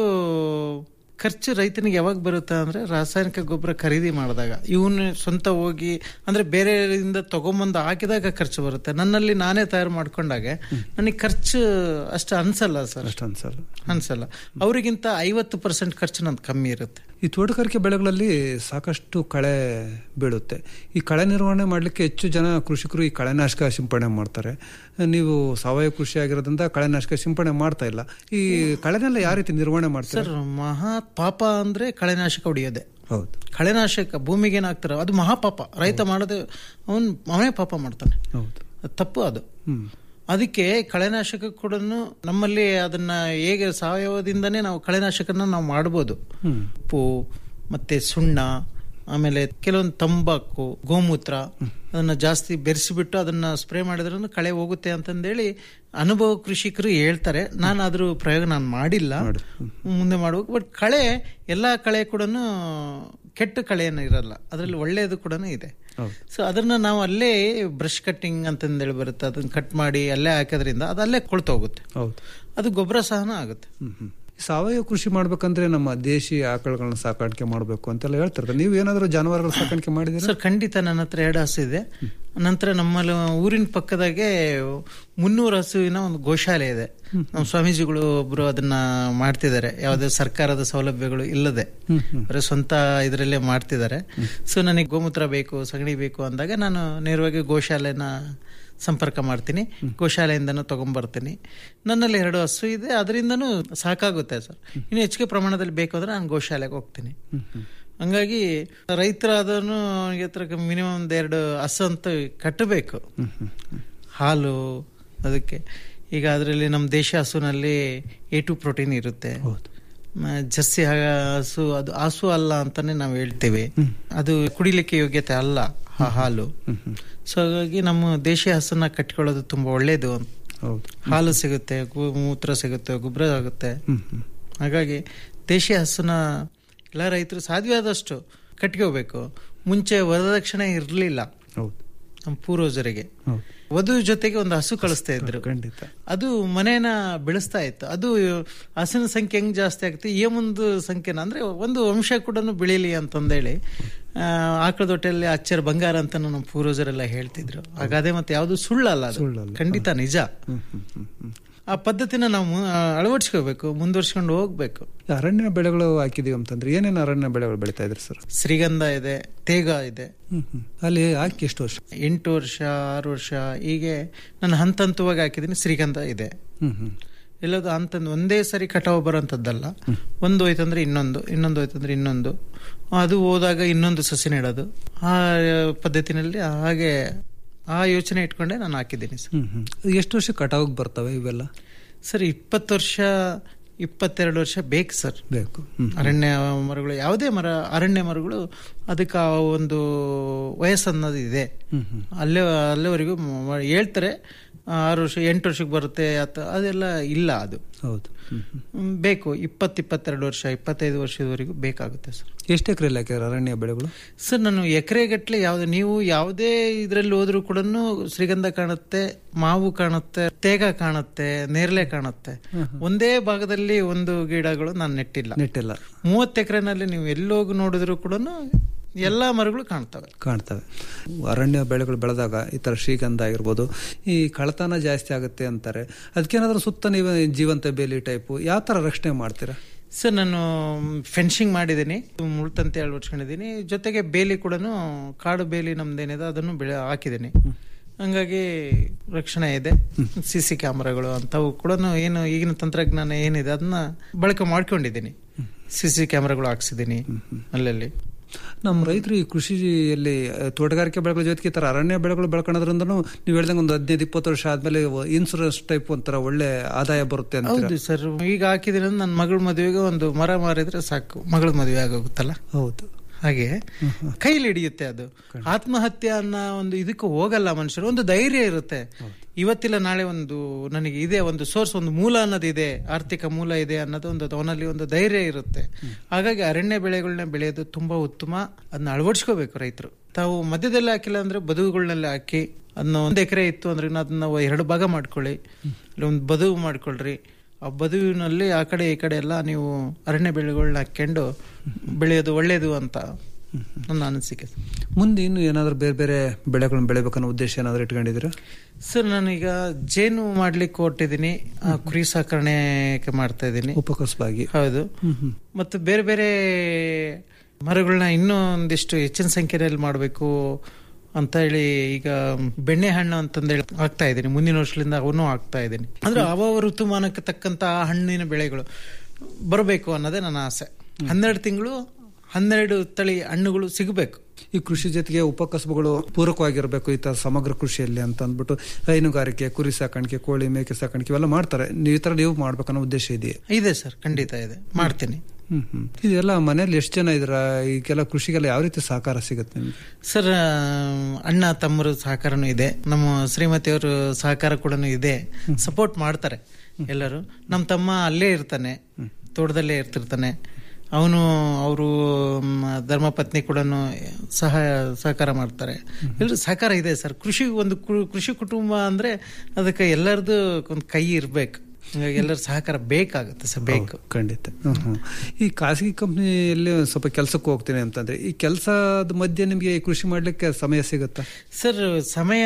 ಖರ್ಚು ರೈತನಿಗೆ ಯಾವಾಗ ಬರುತ್ತೆ ಅಂದ್ರೆ ರಾಸಾಯನಿಕ ಗೊಬ್ಬರ ಖರೀದಿ ಮಾಡಿದಾಗ ಇವನು ಸ್ವಂತ ಹೋಗಿ ಅಂದ್ರೆ ಬೇರೆಯವರಿಂದ ತಗೊಂಬಂದು ಹಾಕಿದಾಗ ಖರ್ಚು ಬರುತ್ತೆ ನನ್ನಲ್ಲಿ ನಾನೇ ತಯಾರು ಮಾಡ್ಕೊಂಡಾಗ ನನಗೆ ಖರ್ಚು ಅಷ್ಟು ಅನ್ಸಲ್ಲ ಸರ್ ಅಷ್ಟು ಅನ್ಸಲ್ಲ ಅನ್ಸಲ್ಲ ಅವರಿಗಿಂತ ಐವತ್ತು ಪರ್ಸೆಂಟ್ ಖರ್ಚು ನಂದು ಕಮ್ಮಿ ಇರುತ್ತೆ ಈ ತೋಟಗಾರಿಕೆ ಬೆಳೆಗಳಲ್ಲಿ ಸಾಕಷ್ಟು ಕಳೆ ಬೀಳುತ್ತೆ ಈ ಕಳೆ ನಿರ್ವಹಣೆ ಮಾಡಲಿಕ್ಕೆ ಹೆಚ್ಚು ಜನ ಕೃಷಿಕರು ಈ ಕಳೆನಾಶಕ ಸಿಂಪಡಣೆ ಮಾಡ್ತಾರೆ ನೀವು ಸಾವಯವ ಕೃಷಿ ಆಗಿರೋದ್ರಿಂದ ಕಳೆನಾಶಕ ಸಿಂಪಡಣೆ ಮಾಡ್ತಾ ಇಲ್ಲ ಈ ಕಳೆನೆಲ್ಲ ಯಾವ ರೀತಿ ನಿರ್ವಹಣೆ ಮಾಡ್ತಾರೆ ಸರ್ ಮಹಾ ಪಾಪ ಅಂದ್ರೆ ಕಳೆನಾಶಕ ಹೊಡಿಯೋದೆ ಹೌದು ಕಳೆನಾಶಕ ಭೂಮಿಗೆ ಏನಾಗ್ತಾರ ಅದು ಮಹಾಪಾಪ ರೈತ ಮಾಡದೆ ಅವನ್ ಅವನೇ ಪಾಪ ಮಾಡ್ತಾನೆ ಹೌದು ಅದು ತಪ್ಪು ಅದು ಹ್ಮ್ ಅದಕ್ಕೆ ಕಳೆನಾಶಕ ಕೂಡ ನಮ್ಮಲ್ಲಿ ಅದನ್ನ ಹೇಗೆ ಸಾವಯವದಿಂದನೇ ನಾವು ಕಳೆನಾಶಕನ ನಾವು ಮಾಡ್ಬೋದು ಹ್ಮ್ ಉಪ್ಪು ಮತ್ತೆ ಸುಣ್ಣ ಆಮೇಲೆ ಕೆಲವೊಂದು ತಂಬಾಕು ಗೋಮೂತ್ರ ಅದನ್ನ ಜಾಸ್ತಿ ಬೆರೆಸಿಬಿಟ್ಟು ಅದನ್ನ ಸ್ಪ್ರೇ ಮಾಡಿದ್ರೂ ಕಳೆ ಹೋಗುತ್ತೆ ಅಂತಂದೇಳಿ ಅನುಭವ ಕೃಷಿಕರು ಹೇಳ್ತಾರೆ ನಾನು ಅದ್ರ ಪ್ರಯೋಗ ನಾನು ಮಾಡಿಲ್ಲ ಮುಂದೆ ಮಾಡ್ಬೇಕು ಬಟ್ ಕಳೆ ಎಲ್ಲಾ ಕಳೆ ಕೂಡ ಕೆಟ್ಟ ಕಳೆ ಏನು ಇರಲ್ಲ ಅದರಲ್ಲಿ ಒಳ್ಳೆಯದು ಕೂಡ ಇದೆ ಸೊ ಅದನ್ನ ನಾವು ಅಲ್ಲೇ ಬ್ರಷ್ ಕಟ್ಟಿಂಗ್ ಅಂತಂದೇಳಿ ಬರುತ್ತೆ ಅದನ್ನ ಕಟ್ ಮಾಡಿ ಅಲ್ಲೇ ಹಾಕೋದ್ರಿಂದ ಅದು ಅಲ್ಲೇ ಕೊಳ್ತೋಗುತ್ತೆ ಹೌದು ಅದು ಗೊಬ್ಬರ ಸಹನ ಆಗುತ್ತೆ ಸಾವಯವ ಕೃಷಿ ಮಾಡ್ಬೇಕಂದ್ರೆ ನಮ್ಮ ದೇಶಿ ಆಕಳುಗಳನ್ನ ಸಾಕಾಣಿಕೆ ಮಾಡಬೇಕು ಅಂತೆಲ್ಲ ಹೇಳ್ತಾರೆ ನೀವು ಏನಾದರೂ ಜಾನುವಾರುಗಳ ಸಾಕಾಣಿಕೆ ಮಾಡಿದ್ದೀರಾ ಸರ್ ಖಂಡಿತ ನನ್ನ ಹತ್ರ ಎರಡು ಹಸು ಇದೆ ನಂತರ ನಮ್ಮಲ್ಲಿ ಊರಿನ ಪಕ್ಕದಾಗೆ ಮುನ್ನೂರು ಹಸುವಿನ ಒಂದು ಗೋಶಾಲೆ ಇದೆ ನಮ್ಮ ಸ್ವಾಮೀಜಿಗಳು ಒಬ್ರು ಅದನ್ನ ಮಾಡ್ತಿದ್ದಾರೆ ಯಾವುದೇ ಸರ್ಕಾರದ ಸೌಲಭ್ಯಗಳು ಇಲ್ಲದೆ ಅವರ ಸ್ವಂತ ಇದರಲ್ಲೇ ಮಾಡ್ತಿದ್ದಾರೆ ಸೊ ನನಗೆ ಗೋಮೂತ್ರ ಬೇಕು ಸಗಣಿ ಬೇಕು ಅಂದಾಗ ನಾನು ನೇರವಾಗಿ ಗೋಶಾಲೆನ ಸಂಪರ್ಕ ಮಾಡ್ತೀನಿ ಗೋಶಾಲೆಯಿಂದನೂ ತಗೊಂಡ್ಬರ್ತೀನಿ ನನ್ನಲ್ಲಿ ಎರಡು ಹಸು ಇದೆ ಅದರಿಂದನೂ ಸಾಕಾಗುತ್ತೆ ಸರ್ ಇನ್ನು ಹೆಚ್ಚಿಗೆ ಪ್ರಮಾಣದಲ್ಲಿ ಬೇಕು ಅಂದ್ರೆ ನಾನು ಗೋಶಾಲೆಗೆ ಹೋಗ್ತೀನಿ ಹಂಗಾಗಿ ರೈತರಾದನು ಹತ್ರ ಮಿನಿಮಮ್ ಒಂದು ಎರಡು ಹಸು ಅಂತ ಕಟ್ಟಬೇಕು ಹಾಲು ಅದಕ್ಕೆ ಈಗ ಅದರಲ್ಲಿ ನಮ್ಮ ದೇಶ ಹಸುನಲ್ಲಿ ಎ ಟು ಪ್ರೋಟೀನ್ ಇರುತ್ತೆ ಮ- ಜರ್ಸಿ ಹಸು ಅದು ಹಸು ಅಲ್ಲ ಅಂತಾನೆ ನಾವು ಹೇಳ್ತೇವೆ ಅದು ಕುಡಿಲಿಕ್ಕೆ ಯೋಗ್ಯತೆ ಅಲ್ಲ ಆ ಹಾಲು ಸೊ ಹಾಗಾಗಿ ನಮ್ಮ ದೇಶೀಯ ಹಸನ್ನ ಕಟ್ಕೊಳ್ಳೋದು ತುಂಬಾ ಒಳ್ಳೇದು ಅಂತ ಹಾಲು ಸಿಗುತ್ತೆ ಗೋ- ಮೂತ್ರ ಸಿಗುತ್ತೆ ಗೊಬ್ಬರ ಆಗುತ್ತೆ ಹಾಗಾಗಿ ದೇಶೀಯ ಹಸುನ ಎಲ್ಲ ರೈತರು ಸಾಧ್ಯವಾದಷ್ಟು ಕಟ್ಕೋಬೇಕು ಮುಂಚೆ ವರದಕ್ಷಿಣೆ ಇರಲಿಲ್ಲ ನಮ್ಮ ಪೂರ್ವಜರಿಗೆ ವಧು ಜೊತೆಗೆ ಒಂದು ಹಸು ಕಳಿಸ್ತಾ ಇದ್ರು ಖಂಡಿತ ಅದು ಮನೇನ ಬೆಳೆಸ್ತಾ ಇತ್ತು ಅದು ಹಸಿನ ಸಂಖ್ಯೆ ಹೆಂಗ್ ಜಾಸ್ತಿ ಆಗುತ್ತೆ ಈ ಒಂದು ಸಂಖ್ಯೆನ ಅಂದ್ರೆ ಒಂದು ವಂಶ ಕೂಡ ಬೆಳೀಲಿ ಅಂತಂದೇಳಿ ಆ, ಆಕಳದ ಹೊಟ್ಟೆಯಲ್ಲಿ ಅಚ್ಚರ ಬಂಗಾರ ಅಂತ ನಮ್ಮ ಪೂರ್ವಜರೆಲ್ಲ ಹೇಳ್ತಿದ್ರು ಹಾಗಾದ್ರೆ ಮತ್ತೆ ಯಾವುದು ಸುಳ್ಳಲ್ಲ ಅದು ಖಂಡಿತ ನಿಜ ಆ ಪದ್ಧತಿನ ನಾವು ಮು- ಆ, ಅಳವಡಿಸ್ಕೋಬೇಕು ಮುಂದುವರ್ಸ್ಕೊಂಡು ಹೋಗ್ಬೇಕು ಅರಣ್ಯ ಬೆಳೆಗಳು ಹಾಕಿದೀವಿ ಅಂತಂದ್ರೆ ಏನೇನು ಅರಣ್ಯ ಬೆಳೆಗಳು ಬೆಳಿತಾ ಇದ್ರಿ ಸರ್ ಶ್ರೀಗಂಧ ಇದೆ ತೇಗ ಇದೆ ಅಲ್ಲಿ ಹಾಕಿ ಎಷ್ಟು ವರ್ಷ ಎಂಟು ವರ್ಷ ಆರು ವರ್ಷ ಹೀಗೆ ನಾನು ಹಂತ ಹಂತವಾಗಿ ಹಾಕಿದ್ದೀನಿ ಶ್ರೀಗಂಧ ಇದೆ ಹ್ಮ್ ಹ್ಮ್ ಎಲ್ಲದು ಅಂತಂದು ಒಂದೇ ಸರಿ ಕಟಾವು ಬರೋಂಥದ್ದಲ್ಲ ಒಂದು ಹೋಯ್ತಂದ್ರೆ ಇನ್ನೊಂದು ಇನ್ನೊಂದು ಹೋಯ್ತಂದ್ರೆ ಇನ್ನೊಂದು ಅದು ಹೋದಾಗ ಇನ್ನೊಂದು ಸಸಿ ನೆಡೋದು ಆ ಪದ್ಧತಿನಲ್ಲಿ ಹಾಗೆ ಆ ಯೋಚನೆ ಇಟ್ಕೊಂಡೆ ನಾನು ಹಾಕಿದ್ದೀನಿ ಸರ್ ಹ್ಮ್ ಹ್ಮ್ ಎಷ್ಟು ವರ್ಷ ಕಟಾವಿಗೆ ಬರ್ತವೆ ಇವೆಲ್ಲ ಸರ್ ಇಪ್ಪತ್ತು ವರ್ಷ ಇಪ್ಪತ್ತೆರಡು ವರ್ಷ ಬೇಕು ಸರ್ ಬೇಕು ಅರಣ್ಯ ಮರಗಳು ಯಾವುದೇ ಮರ ಅರಣ್ಯ ಮರಗಳು ಅದಕ್ಕೆ ಆ ಒಂದು ವಯಸ್ಸು ಅನ್ನೋದು ಇದೆ ಅಲ್ಲೇ ಅಲ್ಲಿವರೆಗೂ ಮ- ಹೇಳ್ತಾರೆ ಆ, ಆರು ವರ್ಷ ಎಂಟು ವರ್ಷಕ್ಕೆ ಬರುತ್ತೆ ಅಥವಾ ಅದೆಲ್ಲ ಇಲ್ಲ ಅದು ಹೌದು ಹ್ಮ್, ಬೇಕು ಇಪ್ಪತ್ತು ಇಪ್ಪತ್ತೆರಡು ವರ್ಷ ಇಪ್ಪತ್ತೈದು ವರ್ಷದವರೆಗೂ ಬೇಕಾಗುತ್ತೆ ಸರ್ ಎಷ್ಟು ಎಕರೆಯಲ್ಲಿ ಹಾಕಿದ್ರೆ ಅರಣ್ಯ ಬೆಳೆಗಳು ಸರ್ ನಾನು ಎಕರೆಗಟ್ಟಲೆ ಯಾವ್ದು ನೀವು ಯಾವುದೇ ಇದರಲ್ಲಿ ಹೋದ್ರೂ ಕೂಡ ಶ್ರೀಗಂಧ ಕಾಣುತ್ತೆ ಮಾವು ಕಾಣುತ್ತೆ ತೇಗ ಕಾಣುತ್ತೆ ನೇರಳೆ ಕಾಣುತ್ತೆ ಒಂದೇ ಭಾಗದಲ್ಲಿ ಒಂದು ಗಿಡಗಳು ನಾನು ನೆಟ್ಟಿಲ್ಲ ನೆಟ್ಟಿಲ್ಲ ಮೂವತ್ತು ಎಕರೆನಲ್ಲಿ ನೀವು ಎಲ್ಲೋಗಿ ನೋಡಿದ್ರು ಕೂಡ ಎಲ್ಲಾ ಮರಗಳು ಕಾಣ್ತವೆ ಕಾಣ್ತವೆ ಅರಣ್ಯ ಬೆಳೆಗಳು ಬೆಳೆದಾಗ ಈ ತರ ಶ್ರೀಗಂಧ ಆಗಿರ್ಬೋದು ಈ ಕಳತನ ಜಾಸ್ತಿ ಆಗುತ್ತೆ ಅಂತಾರೆ ಅದಕ್ಕೇನಾದ್ರೂ ಸುತ್ತ ನೀವು ಜೀವಂತ ಬೇಲಿ ಟೈಪು ಯಾವ ತರ ರಕ್ಷಣೆ ಮಾಡ್ತೀರಾ ಸರ್ ನಾನು ಫೆನ್ಸಿಂಗ್ ಮಾಡಿದ್ದೀನಿ ಮುಳ್ತಂತೆ ಅಳವಡಿಸ್ಕೊಂಡಿದ್ದೀನಿ ಜೊತೆಗೆ ಬೇಲಿ ಕೂಡ ಕಾಡು ಬೇಲಿ ನಮ್ದೇನಿದೆ ಅದನ್ನು ಬೆಳೆ ಹಾಕಿದ್ದೀನಿ ಹಂಗಾಗಿ ರಕ್ಷಣೆ ಇದೆ ಸಿ ಸಿ ಕ್ಯಾಮ್ರಾಗಳು ಅಂತವು ಕೂಡ ಏನು ಈಗಿನ ತಂತ್ರಜ್ಞಾನ ಏನಿದೆ ಅದನ್ನ ಬಳಕೆ ಮಾಡ್ಕೊಂಡಿದ್ದೀನಿ ಸಿ ಸಿ ಕ್ಯಾಮ್ರಾಗಳು ಹಾಕ್ಸಿದ್ದೀನಿ ಅಲ್ಲಲ್ಲಿ ನಮ್ಮ ರೈತರು ಈ ಕೃಷಿಯಲ್ಲಿ ಅಹ್, ತೋಟಗಾರಿಕೆ ಬೆಳೆಗಳ ಜೊತೆಗೆ ಈ ತರ ಅರಣ್ಯ ಬೆಳೆಗಳು ಬೆಳ್ಕೊಳ್ಳೋದ್ರಿಂದನೂ ನೀವು ಹೇಳ್ದಂಗೆ ಒಂದು ಹದಿನೈದು ಇಪ್ಪತ್ತು ವರ್ಷ ಆದ್ಮೇಲೆ ಇನ್ಸೂರೆನ್ಸ್ ಟೈಪ್ ಒಂಥರ ಒಳ್ಳೆ ಆದಾಯ ಬರುತ್ತೆ ಅಂತ ಹೌದು ಸರ್ ಈಗ ಹಾಕಿದ್ದೀನಿ ಅಂದ್ರೆ ನನ್ನ ಮಗಳ ಮದುವೆಗೆ ಒಂದು ಮರ ಮಾರಿದ್ರೆ ಸಾಕು ಮಗಳ ಮದುವೆ ಆಗೋಗುತ್ತಲ್ಲ ಹೌದು ಹಾಗೆ ಕೈಲಿ ಹಿಡಿಯುತ್ತೆ ಅದು ಆತ್ಮಹತ್ಯೆ ಅನ್ನೋ ಒಂದು ಇದಕ್ಕೆ ಹೋಗಲ್ಲ ಮನುಷ್ಯರು ಒಂದು ಧೈರ್ಯ ಇರುತ್ತೆ ಇವತ್ತಿಲ್ಲ ನಾಳೆ ಒಂದು ನನಗೆ ಇದೆ ಒಂದು ಸೋರ್ಸ್ ಒಂದು ಮೂಲ ಅನ್ನೋದಿದೆ ಆರ್ಥಿಕ ಮೂಲ ಇದೆ ಅನ್ನೋದು ಒಂದು ಅವನಲ್ಲಿ ಒಂದು ಧೈರ್ಯ ಇರುತ್ತೆ ಹಾಗಾಗಿ ಅರಣ್ಯ ಬೆಳೆಗಳನ್ನ ಬೆಳೆಯೋದು ತುಂಬಾ ಉತ್ತಮ ಅದನ್ನ ಅಳವಡಿಸ್ಕೋಬೇಕು ರೈತರು ತಾವು ಮಧ್ಯದಲ್ಲಿ ಹಾಕಿಲ್ಲ ಅಂದ್ರೆ ಬದುವುಗಳನ್ನೆಲ್ಲ ಹಾಕಿ ಅದನ್ನ ಒಂದು ಎಕರೆ ಇತ್ತು ಅಂದ್ರೆ ಅದನ್ನ ಎರಡು ಭಾಗ ಮಾಡ್ಕೊಳ್ಳಿ ಇಲ್ಲ ಒಂದು ಬದುವು ಮಾಡ್ಕೊಳ್ರಿ ಆ ಬದುವಿನಲ್ಲಿ ಆ ಕಡೆ ಈ ಕಡೆ ಎಲ್ಲ ನೀವು ಅರಣ್ಯ ಬೆಳೆಗಳನ್ನ ಹಾಕೊಂಡು ಬೆಳೆಯೋದು ಒಳ್ಳೇದು ಅಂತ ನನ್ನ ಅನಿಸಿಕೆ ಮುಂದೆ ಇನ್ನು ಏನಾದ್ರೂ ಬೇರೆ ಬೇರೆ ಬೆಳೆಗಳನ್ನ ಬೆಳಿಬೇಕನ್ನೋ ಉದ್ದೇಶ ಏನಾದ್ರೂ ಇಟ್ಕೊಂಡಿದ್ದೀರಾ ಸರ್ ನಾನೀಗ ಜೇನು ಮಾಡ್ಲಿಕ್ಕೆ ಹೊರಟಿದ್ದೀನಿ ಆ, ಕುರಿ ಸಾಕಣೆಗೆ ಮಾಡ್ತಾ ಇದ್ದೀನಿ ಉಪಕಸಬಾಗಿ ಹೌದು ಮತ್ತು ಬೇರೆ ಬೇರೆ ಮರಗಳನ್ನ ಇನ್ನೂ ಒಂದಿಷ್ಟು ಹೆಚ್ಚಿನ ಸಂಖ್ಯೆಯಲ್ಲಿ ಮಾಡಬೇಕು ಅಂತ ಹೇಳಿ ಈಗ ಬೆಣ್ಣೆ ಹಣ್ಣು ಅಂತಂದೇಳಿ ಹಾಕ್ತಾ ಇದ್ದೀನಿ ಮುಂದಿನ ವರ್ಷದಿಂದ ಅವನು ಹಾಕ್ತಾ ಇದ್ದೀನಿ ಅಂದ್ರೆ ಅವ ಋತುಮಾನಕ್ಕೆ ತಕ್ಕಂತ ಆ ಹಣ್ಣಿನ ಬೆಳೆಗಳು ಬರಬೇಕು ಅನ್ನೋದೇ ನನ್ನ ಆಸೆ ಹನ್ನೆರಡು ತಿಂಗಳು ಹನ್ನೆರಡು ತಳಿ ಹಣ್ಣುಗಳು ಸಿಗಬೇಕು ಈ ಕೃಷಿ ಜೊತೆಗೆ ಉಪಕಸಬುಗಳು ಪೂರಕವಾಗಿರಬೇಕು ಈ ತರ ಸಮಗ್ರ ಕೃಷಿಯಲ್ಲಿ ಅಂತ ಅಂದ್ಬಿಟ್ಟು ಹೈನುಗಾರಿಕೆ ಕುರಿ ಸಾಕಾಣಿಕೆ ಕೋಳಿ ಮೇಕೆ ಸಾಕಾಣಿಕೆ ಇವೆಲ್ಲ ಮಾಡ್ತಾರೆ ನೀವು ಈ ತರ ನೀವು ಮಾಡ್ಬೇಕನ್ನೋ ಉದ್ದೇಶ ಇದೆಯಾ ಇದೆ ಸರ್ ಖಂಡಿತ ಇದೆ ಮಾಡ್ತೀನಿ ಹ್ಮ್ ಹ್ಮ್ ಇದೆಲ್ಲ ಮನೇಲಿ ಎಷ್ಟು ಜನ ಇದ್ರ ಈಗೆಲ್ಲ ಕೃಷಿಗೆಲ್ಲ ಯಾವ ರೀತಿ ಸಹಕಾರ ಸಿಗುತ್ತೆ ನಿಮ್ಗೆ ಸರ್ ಆ, ಅಣ್ಣ ತಮ್ಮರು ಸಹಕಾರನೂ ಇದೆ ನಮ್ಮ ಶ್ರೀಮತಿಯವರು ಸಹಕಾರ ಕೂಡ ಇದೆ ಸಪೋರ್ಟ್ ಮಾಡ್ತಾರೆ ಎಲ್ಲರೂ ನಮ್ಮ ತಮ್ಮ ಅಲ್ಲೇ ಇರ್ತಾನೆ ತೋಟದಲ್ಲೇ ಇರ್ತಿರ್ತಾನೆ ಅವನು ಅವರು ಧರ್ಮಪತ್ನಿ ಕೂಡ ಸಹಾಯ ಸಹಕಾರ ಮಾಡ್ತಾರೆ ಎಲ್ಲರೂ ಸಹಕಾರ ಇದೆ ಸರ್ ಕೃಷಿ ಒಂದು ಕು- ಕೃಷಿ ಕುಟುಂಬ ಅಂದ್ರೆ ಅದಕ್ಕೆ ಎಲ್ಲರದು ಒಂದು ಕೈ ಇರ್ಬೇಕು ಹಂಗಾಗಿ ಎಲ್ಲರ ಸಹಕಾರ ಬೇಕಾಗುತ್ತೆ ಸರ್ ಬೇಕು ಖಂಡಿತ ಹ್ಮ್, ಹ್ಮ್. ಈ ಖಾಸಗಿ ಕಂಪ್ನಿಯಲ್ಲಿ ಸ್ವಲ್ಪ ಕೆಲಸಕ್ಕೆ ಹೋಗ್ತೀನಿ ಅಂತಂದ್ರೆ ಈ ಕೆಲಸದ ಮಧ್ಯೆ ನಿಮ್ಗೆ ಈ ಕೃಷಿ ಮಾಡ್ಲಿಕ್ಕೆ ಸಮಯ ಸಿಗುತ್ತಾ ಸರ್ ಸಮಯ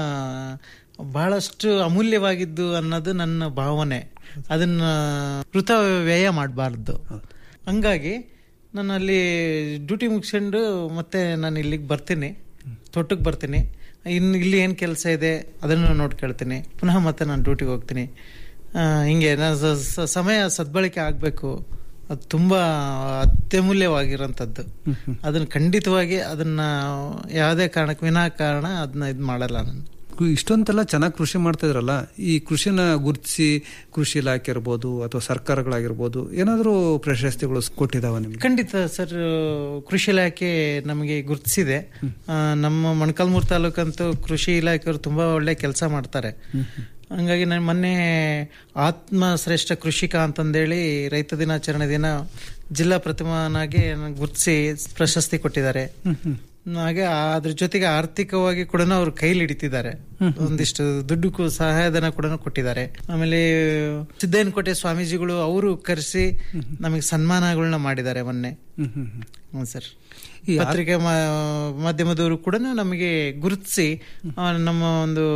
ಬಹಳಷ್ಟು ಅಮೂಲ್ಯವಾಗಿದ್ದು ಅನ್ನೋದು ನನ್ನ ಭಾವನೆ ಅದನ್ನ ವೃಥ ವ್ಯಯ ಮಾಡಬಾರ್ದು ಹಂಗಾಗಿ ನಾನು ಅಲ್ಲಿ ಡ್ಯೂಟಿ ಮುಗಿಸ್ಕೊಂಡು ಮತ್ತೆ ನಾನು ಇಲ್ಲಿಗೆ ಬರ್ತೀನಿ ತೋಟಕ್ಕೆ ಬರ್ತೀನಿ ಇನ್ನು ಇಲ್ಲಿ ಏನು ಕೆಲಸ ಇದೆ ಅದನ್ನು ನೋಡ್ಕೊಳ್ತೀನಿ ಪುನಃ ಮತ್ತೆ ನಾನು ಡ್ಯೂಟಿಗೆ ಹೋಗ್ತೀನಿ ಆ, ಹಿಂಗೆ ನಾನು ಸ- ಸ- ಸಮಯ ಸದ್ಬಳಕೆ ಆಗಬೇಕು ಅದು ತುಂಬಾ ಅತ್ಯಮೂಲ್ಯವಾಗಿರೋಂಥದ್ದು ಅದನ್ನ ಖಂಡಿತವಾಗಿ ಅದನ್ನ ಯಾವುದೇ ಕಾರಣಕ್ಕೆ ವಿನಾಕಾರಣ ಅದನ್ನ ಇದು ಮಾಡಲ್ಲ ನಾನು ಕು- ಇಷ್ಟೊಂದೆಲ್ಲ ಚೆನ್ನಾಗಿ ಕೃಷಿ ಮಾಡ್ತಾ ಇದ್ರಲ್ಲ ಈ ಕೃಷಿನ ಗುರುತಿಸಿ ಕೃಷಿ ಇಲಾಖೆ ಇರ್ಬೋದು ಅಥವಾ ಸರ್ಕಾರಗಳಾಗಿರ್ಬೋದು ಏನಾದರೂ ಪ್ರಶಸ್ತಿಗಳು ಕೊಟ್ಟಿದಾವ ನಿಮ್ಗೆ ಖಂಡಿತ ಸರ್ ಕೃಷಿ ಇಲಾಖೆ ನಮಗೆ ಗುರುತಿಸಿದೆ ನಮ್ಮ ಮೊಣಕಾಲ್ಮೂರು ತಾಲೂಕಂತೂ ಕೃಷಿ ಇಲಾಖೆಯವರು ತುಂಬಾ ಒಳ್ಳೆ ಕೆಲಸ ಮಾಡ್ತಾರೆ ಹಂಗಾಗಿ ನಾನು ಮೊನ್ನೆ ಆತ್ಮ ಶ್ರೇಷ್ಠ ಕೃಷಿಕ ಅಂತಂದೇಳಿ ರೈತ ದಿನಾಚರಣೆ ದಿನ ಜಿಲ್ಲಾ ಪ್ರತಿಮಾನಾಗಿ ಗುರುತಿಸಿ ಪ್ರಶಸ್ತಿ ಕೊಟ್ಟಿದ್ದಾರೆ ಹಾಗೆ ಅದ್ರ ಜೊತೆಗೆ ಆರ್ಥಿಕವಾಗಿ ಕೂಡ ಅವ್ರು ಕೈಲಿ ಹಿಡಿತಿದ್ದಾರೆ ಒಂದಿಷ್ಟು ದುಡ್ಡು ಕು- ಸಹಾಯಧನ ಕೂಡ ಕೊಟ್ಟಿದ್ದಾರೆ ಆಮೇಲೆ ಸಿದ್ದಯ್ಯನಕೋಟೆ ಸ್ವಾಮೀಜಿಗಳು ಅವರು ಕರೆಸಿ ನಮಗೆ ಸನ್ಮಾನಗಳನ್ನ ಮಾಡಿದ್ದಾರೆ ಮೊನ್ನೆ ಹ್ಮ್ ಹ್ಮ್ ಹ್ಮ್. ಹ್ಞೂ ಸರ್ ಈ ಆ- ಪತ್ರಿಕೆ ಮಾ- ಮಾಧ್ಯಮದವರು ಕೂಡ ನಮಗೆ ಗುರುತಿಸಿ ಆ, ನಮ್ಮ ಒಂದು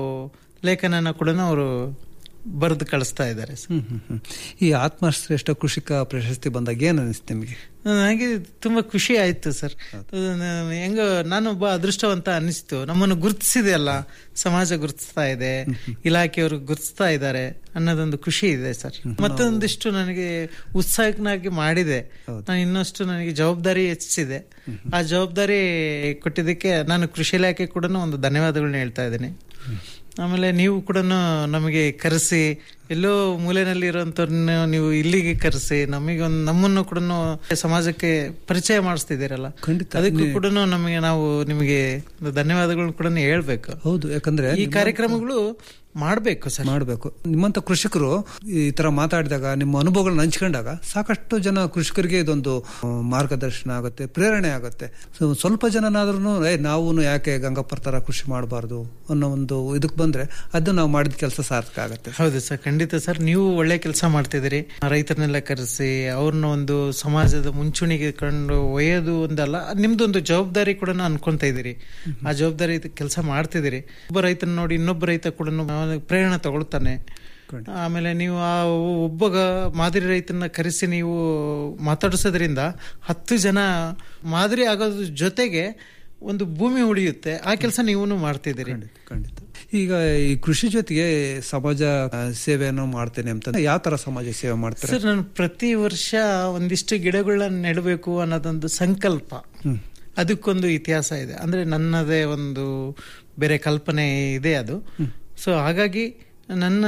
ಲೇಖನನ ಕೂಡ ಅವರು ಬರೆದು ಕಳಿಸ್ತಾ ಇದ್ದಾರೆ ಸರ್. ಹ್ಮ್ ಹ್ಮ್ ಹ್ಮ್. ಈ ಆತ್ಮಶ್ರೇಷ್ಠ ಕೃಷಿಕ ಪ್ರಶಸ್ತಿ ಬಂದಾಗ ಏನ್ ಅನಿಸ್ತು ನಿಮಗೆ ನನಗೆ ತುಂಬಾ ಖುಷಿ ಆಯ್ತು ಸರ್ ಹೆಂಗ ನಾನೊಬ್ಬ ಅದೃಷ್ಟವಂತ ಅನಿಸ್ತು ನಮ್ಮನ್ನು ಗುರುತಿಸಿದೆ ಅಲ್ಲ ಸಮಾಜ ಗುರುತಿಸ್ತಾ ಇದೆ ಇಲಾಖೆಯವರು ಗುರುತಿಸ್ತಾ ಇದ್ದಾರೆ ಅನ್ನೋದೊಂದು ಖುಷಿ ಇದೆ ಸರ್ ಮತ್ತೊಂದಿಷ್ಟು ನನಗೆ ಉತ್ಸಾಹನಾಗಿ ಮಾಡಿದೆ ನಾನು ಇನ್ನಷ್ಟು ನನಗೆ ಜವಾಬ್ದಾರಿ ಹೆಚ್ಚಿಸಿದೆ ಆ ಜವಾಬ್ದಾರಿ ಕೊಟ್ಟಿದ್ದಕ್ಕೆ ನಾನು ಕೃಷಿ ಇಲಾಖೆ ಕೂಡ ಒಂದು ಧನ್ಯವಾದಗಳನ್ನ ಹೇಳ್ತಾ ಇದ್ದೀನಿ ಆಮೇಲೆ ನೀವು ಕೂಡ ನಮಗೆ ಕರೆಸಿ ಎಲ್ಲೋ ಮೂಲೆನಲ್ಲಿ ಇರುವಂತವ್ರನ್ನ ನೀವು ಇಲ್ಲಿಗೆ ಕರೆಸಿ ನಮಗೆ ಒಂದು ನಮ್ಮನ್ನು ಕೂಡ ಸಮಾಜಕ್ಕೆ ಪರಿಚಯ ಮಾಡಿಸ್ತಿದ್ದೀರಲ್ಲ ಅದಕ್ಕೂ ಕೂಡ ನಮಗೆ ನಾವು ನಿಮಗೆ ಒಂದು ಧನ್ಯವಾದಗಳನ್ನ ಕೂಡ ಹೇಳ್ಬೇಕು ಹೌದು ಯಾಕಂದ್ರೆ ಈ ಕಾರ್ಯಕ್ರಮಗಳು ಮಾಡ್ಬೇಕು ಸರ್ ಮಾಡಬೇಕು ನಿಮ್ಮಂತ ಕೃಷಿಕರು ಈ ತರ ಮಾತಾಡಿದಾಗ ನಿಮ್ಮ ಅನುಭವಗಳನ್ನ ಹಂಚ್ಕೊಂಡಾಗ ಸಾಕಷ್ಟು ಜನ ಕೃಷಿಕರಿಗೆ ಇದೊಂದು ಆ, ಮಾರ್ಗದರ್ಶನ ಆಗುತ್ತೆ ಪ್ರೇರಣೆ ಆಗುತ್ತೆ ಸೊ, ಸ್ವಲ್ಪ ಜನನಾದ್ರೂ ಏ ನಾವು ಯಾಕೆ ಗಂಗಪ್ಪರ ತರ ಕೃಷಿ ಮಾಡಬಾರ್ದು ಅನ್ನೋ ಒಂದು ಇದಕ್ಕೆ ಬಂದ್ರೆ ಅದು ನಾವು ಮಾಡಿದ ಕೆಲಸ ಸಾರ್ಥಕ ಆಗುತ್ತೆ ಹೌದು ಸರ್ ಖಂಡಿತ ಸರ್ ನೀವು ಒಳ್ಳೆ ಕೆಲಸ ಮಾಡ್ತಿದ್ದೀರಿ ರೈತರನ್ನೆಲ್ಲ ಕರೆಸಿ ಅವ್ರನ್ನ ಒಂದು ಸಮಾಜದ ಮುಂಚೂಣಿಗೆ ಕಂಡು ಒಯ್ಯೋದು ಒಂದಲ್ಲ ನಿಮ್ದೊಂದು ಜವಾಬ್ದಾರಿ ಕೂಡ ಅನ್ಕೊಂತ ಇದ್ದೀರಿ ಆ ಜವಾಬ್ದಾರಿ ಕೆಲಸ ಮಾಡ್ತಿದ್ದೀರಿ ಒಬ್ಬ ರೈತನ ನೋಡಿ ಇನ್ನೊಬ್ಬ ರೈತ ಕೂಡ ಅವನಿಗೆ ಪ್ರೇರಣೆ ತಗೊಳ್ತಾನೆ ಆಮೇಲೆ ನೀವು ಆ ಒಬ್ಬ ಗ- ಮಾದರಿ ರೈತನ ಕರೆಸಿ ನೀವು ಮಾತಾಡಿಸೋದ್ರಿಂದ ಹತ್ತು ಜನ ಮಾದರಿ ಆಗೋದ್ರ ಜೊತೆಗೆ ಒಂದು ಭೂಮಿ ಉಳಿಯುತ್ತೆ ಆ ಕೆಲಸ ನೀವು ಮಾಡ್ತಿದ್ದೀರಿ ಖಂಡಿತ ಈಗ ಈ ಕೃಷಿ ಜೊತೆಗೆ ಸಮಾಜ ಆ, ಸೇವೆಯನ್ನು ಮಾಡ್ತೇನೆ ಅಂತ ಯಾವ ತರ ಸಮಾಜ ಸೇವೆ ಮಾಡ್ತಾರೆ ಸರ್ ನಾನು ಪ್ರತಿ ವರ್ಷ ಒಂದಿಷ್ಟು ಗಿಡಗಳನ್ನ ನೆಡಬೇಕು ಅನ್ನೋದೊಂದು ಸಂಕಲ್ಪ ಹ್ಮ್. ಅದಕ್ಕೊಂದು ಇತಿಹಾಸ ಇದೆ ಅಂದ್ರೆ ನನ್ನದೇ ಒಂದು ಬೇರೆ ಕಲ್ಪನೆ ಇದೆ ಅದು ಸೊ ಹಾಗಾಗಿ ನನ್ನ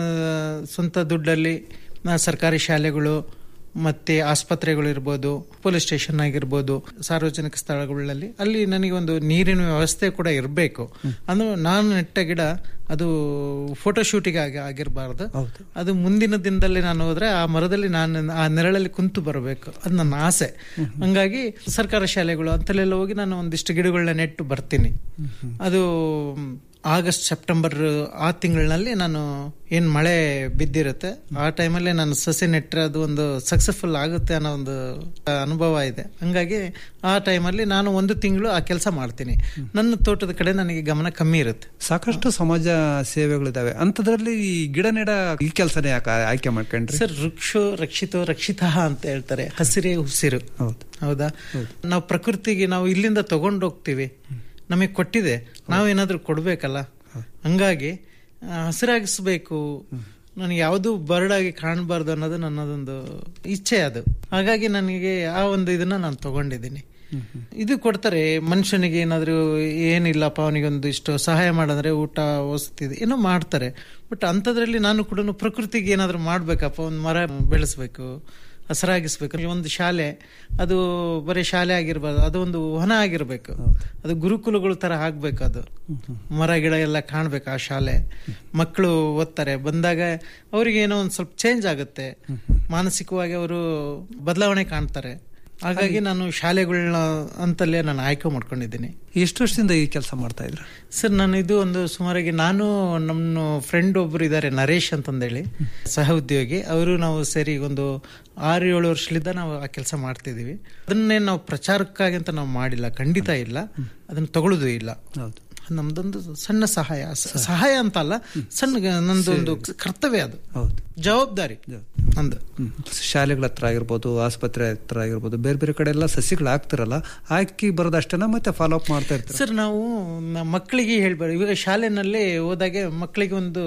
ಸ್ವಂತ ದುಡ್ಡಲ್ಲಿ ನಾ ಸರ್ಕಾರಿ ಶಾಲೆಗಳು ಮತ್ತೆ ಆಸ್ಪತ್ರೆಗಳು ಇರ್ಬೋದು ಪೊಲೀಸ್ ಸ್ಟೇಷನ್ ಆಗಿರ್ಬೋದು ಸಾರ್ವಜನಿಕ ಸ್ಥಳಗಳಲ್ಲಿ ಅಲ್ಲಿ ನನಗೆ ಒಂದು ನೀರಿನ ವ್ಯವಸ್ಥೆ ಕೂಡ ಇರಬೇಕು ಅಂದ್ರೆ ನಾನು ನೆಟ್ಟ ಗಿಡ ಅದು ಫೋಟೋ ಶೂಟಿಗೆ ಆಗಿ ಆಗಿರಬಾರ್ದು ಅದು ಮುಂದಿನ ದಿನದಲ್ಲಿ ನಾನು ಹೋದ್ರೆ ಆ ಮರದಲ್ಲಿ ನಾನು ಆ ನೆರಳಲ್ಲಿ ಕುಂತು ಬರಬೇಕು ಅದು ನನ್ನ ಆಸೆ ಹಂಗಾಗಿ ಸರ್ಕಾರ ಶಾಲೆಗಳು ಅಂತಲ್ಲೆಲ್ಲ ಹೋಗಿ ನಾನು ಒಂದಿಷ್ಟು ಗಿಡಗಳನ್ನ ನೆಟ್ಟು ಬರ್ತೀನಿ ಅದು ಆಗಸ್ಟ್ ಸೆಪ್ಟೆಂಬರ್ ಆ ತಿಂಗಳಿನಲ್ಲಿ ನಾನು ಏನ್ ಮಳೆ ಬಿದ್ದಿರುತ್ತೆ ಆ ಟೈಮಲ್ಲಿ ನಾನು ಸಸಿ ನೆಟ್ಟರೆ ಅದು ಒಂದು ಸಕ್ಸಸ್ಫುಲ್ ಆಗುತ್ತೆ ಅನ್ನೋ ಒಂದು ಅನುಭವ ಇದೆ ಹಂಗಾಗಿ ಆ ಟೈಮಲ್ಲಿ ನಾನು ಒಂದು ತಿಂಗಳು ಆ ಕೆಲಸ ಮಾಡ್ತೀನಿ ನನ್ನ ತೋಟದ ಕಡೆ ನನಗೆ ಗಮನ ಕಮ್ಮಿ ಇರುತ್ತೆ ಸಾಕಷ್ಟು ಸಮಾಜ ಸೇವೆಗಳಿದಾವೆ ಅಂತದ್ರಲ್ಲಿ ಈ ಗಿಡ ನೆಡ ಈ ಕೆಲಸನೇ ಯಾಕೆ ಆಯ್ಕೆ ಮಾಡ್ಕೊಂಡ್ರಿ ಸರ್ ವೃಕ್ಷೋ ರಕ್ಷಿತೋ ರಕ್ಷಿತ ಅಂತ ಹೇಳ್ತಾರೆ ಹಸಿರೇ ಉಸಿರು ಹೌದು ಹೌದಾ ನಾವು ಪ್ರಕೃತಿಗೆ ನಾವು ಇಲ್ಲಿಂದ ತಗೊಂಡು ಹೋಗ್ತೀವಿ ನಮಗೆ ಕೊಟ್ಟಿದೆ ನಾವೇನಾದ್ರೂ ಕೊಡ್ಬೇಕಲ್ಲ ಹಂಗಾಗಿ ಆ, ಹಸಿರಾಗಿಸ್ಬೇಕು ನನಗೆ ಯಾವುದು ಬರ್ಡಾಗಿ ಕಾಣಬಾರ್ದು ಅನ್ನೋದು ನನ್ನದೊಂದು ಇಚ್ಛೆ ಅದು ಹಾಗಾಗಿ ನನಗೆ ಆ ಒಂದು ಇದನ್ನ ನಾನು ತಗೊಂಡಿದ್ದೀನಿ ಇದು ಕೊಡ್ತಾರೆ ಮನುಷ್ಯನಿಗೆ ಏನಾದ್ರು ಏನಿಲ್ಲಪ್ಪ ಅವನಿಗೊಂದು ಇಷ್ಟು ಸಹಾಯ ಮಾಡಿದ್ರೆ ಊಟ ವಸತಿ ಇದೆ ಏನೋ ಮಾಡ್ತಾರೆ ಬಟ್ ಅಂಥದ್ರಲ್ಲಿ ನಾನು ಕೂಡ ಪ್ರಕೃತಿಗೆ ಏನಾದ್ರು ಮಾಡ್ಬೇಕಪ್ಪ ಒಂದು ಮರ ಬೆಳೆಸ್ಬೇಕು ಹಸರಾಗಿಸ್ಬೇಕು ಈ ಒಂದು ಶಾಲೆ ಅದು ಬರೀ ಶಾಲೆ ಆಗಿರ್ಬಾರ್ದು ಅದು ಒಂದು ವನ ಆಗಿರ್ಬೇಕು ಅದು ಗುರುಕುಲಗಳ ತರ ಆಗ್ಬೇಕು ಅದು ಮರ ಗಿಡ ಎಲ್ಲ ಕಾಣ್ಬೇಕು ಆ ಶಾಲೆ ಮಕ್ಕಳು ಓದ್ತಾರೆ ಬಂದಾಗ ಅವರಿಗೆ ಏನೋ ಒಂದು ಸ್ವಲ್ಪ ಚೇಂಜ್ ಆಗುತ್ತೆ ಮಾನಸಿಕವಾಗಿ ಅವರು ಬದಲಾವಣೆ ಕಾಣ್ತಾರೆ ಹಾಗಾಗಿ ನಾನು ಶಾಲೆಗಳನ್ನ ಅಂತಲ್ಲೇ ನಾನು ಆಯ್ಕೆ ಮಾಡ್ಕೊಂಡಿದ್ದೀನಿ ಎಷ್ಟು ವರ್ಷದಿಂದ ಈ ಕೆಲಸ ಮಾಡ್ತಾ ಇದ್ರ ಸರ್ ನಾನು ಇದು ಒಂದು ಸುಮಾರಾಗಿ ನಾನು ನಮ್ಮ ಫ್ರೆಂಡ್ ಒಬ್ರು ಇದ್ದಾರೆ ನರೇಶ್ ಅಂತಂದೇಳಿ ಸಹ ಉದ್ಯೋಗಿ ಅವರು ನಾವು ಸೇರಿ ಒಂದು ಆರು ಏಳು ವರ್ಷಲಿದ್ದ ನಾವು ಆ ಕೆಲಸ ಮಾಡ್ತಿದೀವಿ ಅದನ್ನೇ ನಾವು ಪ್ರಚಾರಕ್ಕಾಗಿ ಅಂತ ನಾವು ಮಾಡಿಲ್ಲ ಖಂಡಿತ ಇಲ್ಲ ಅದನ್ನ ತಗೊಳ್ಳೋದು ಇಲ್ಲ ನಮ್ದೊಂದು ಸಣ್ಣ ಸಹಾಯ ಸ- ಸಹಾಯ ಅಂತ ಅಲ್ಲ ಸಣ್ಣ ನಂದೊಂದು ಕರ್ತವ್ಯ ಅದು ಹೌದು ಜವಾಬ್ದಾರಿ ನಂದು ಶಾಲೆಗಳ ಹತ್ರ ಆಗಿರ್ಬೋದು ಆಸ್ಪತ್ರೆ ಹತ್ರ ಆಗಿರ್ಬೋದು ಬೇರೆ ಬೇರೆ ಕಡೆ ಎಲ್ಲ ಸಸಿಗಳು ಹಾಕ್ತಿರಲ್ಲ ಹಾಕಿ ಬರೋದಷ್ಟೇನ ಮತ್ತೆ ಫಾಲೋ ಅಪ್ ಮಾಡ್ತಾ ಇರ್ತಾರೆ ಸರ್ ನಾವು ನ- ಮಕ್ಕಳಿಗೆ ಹೇಳ್ಬೇಡಿ ಇವಾಗ ಶಾಲೆನಲ್ಲಿ ಹೋದಾಗೆ ಮಕ್ಕಳಿಗೆ ಒಂದು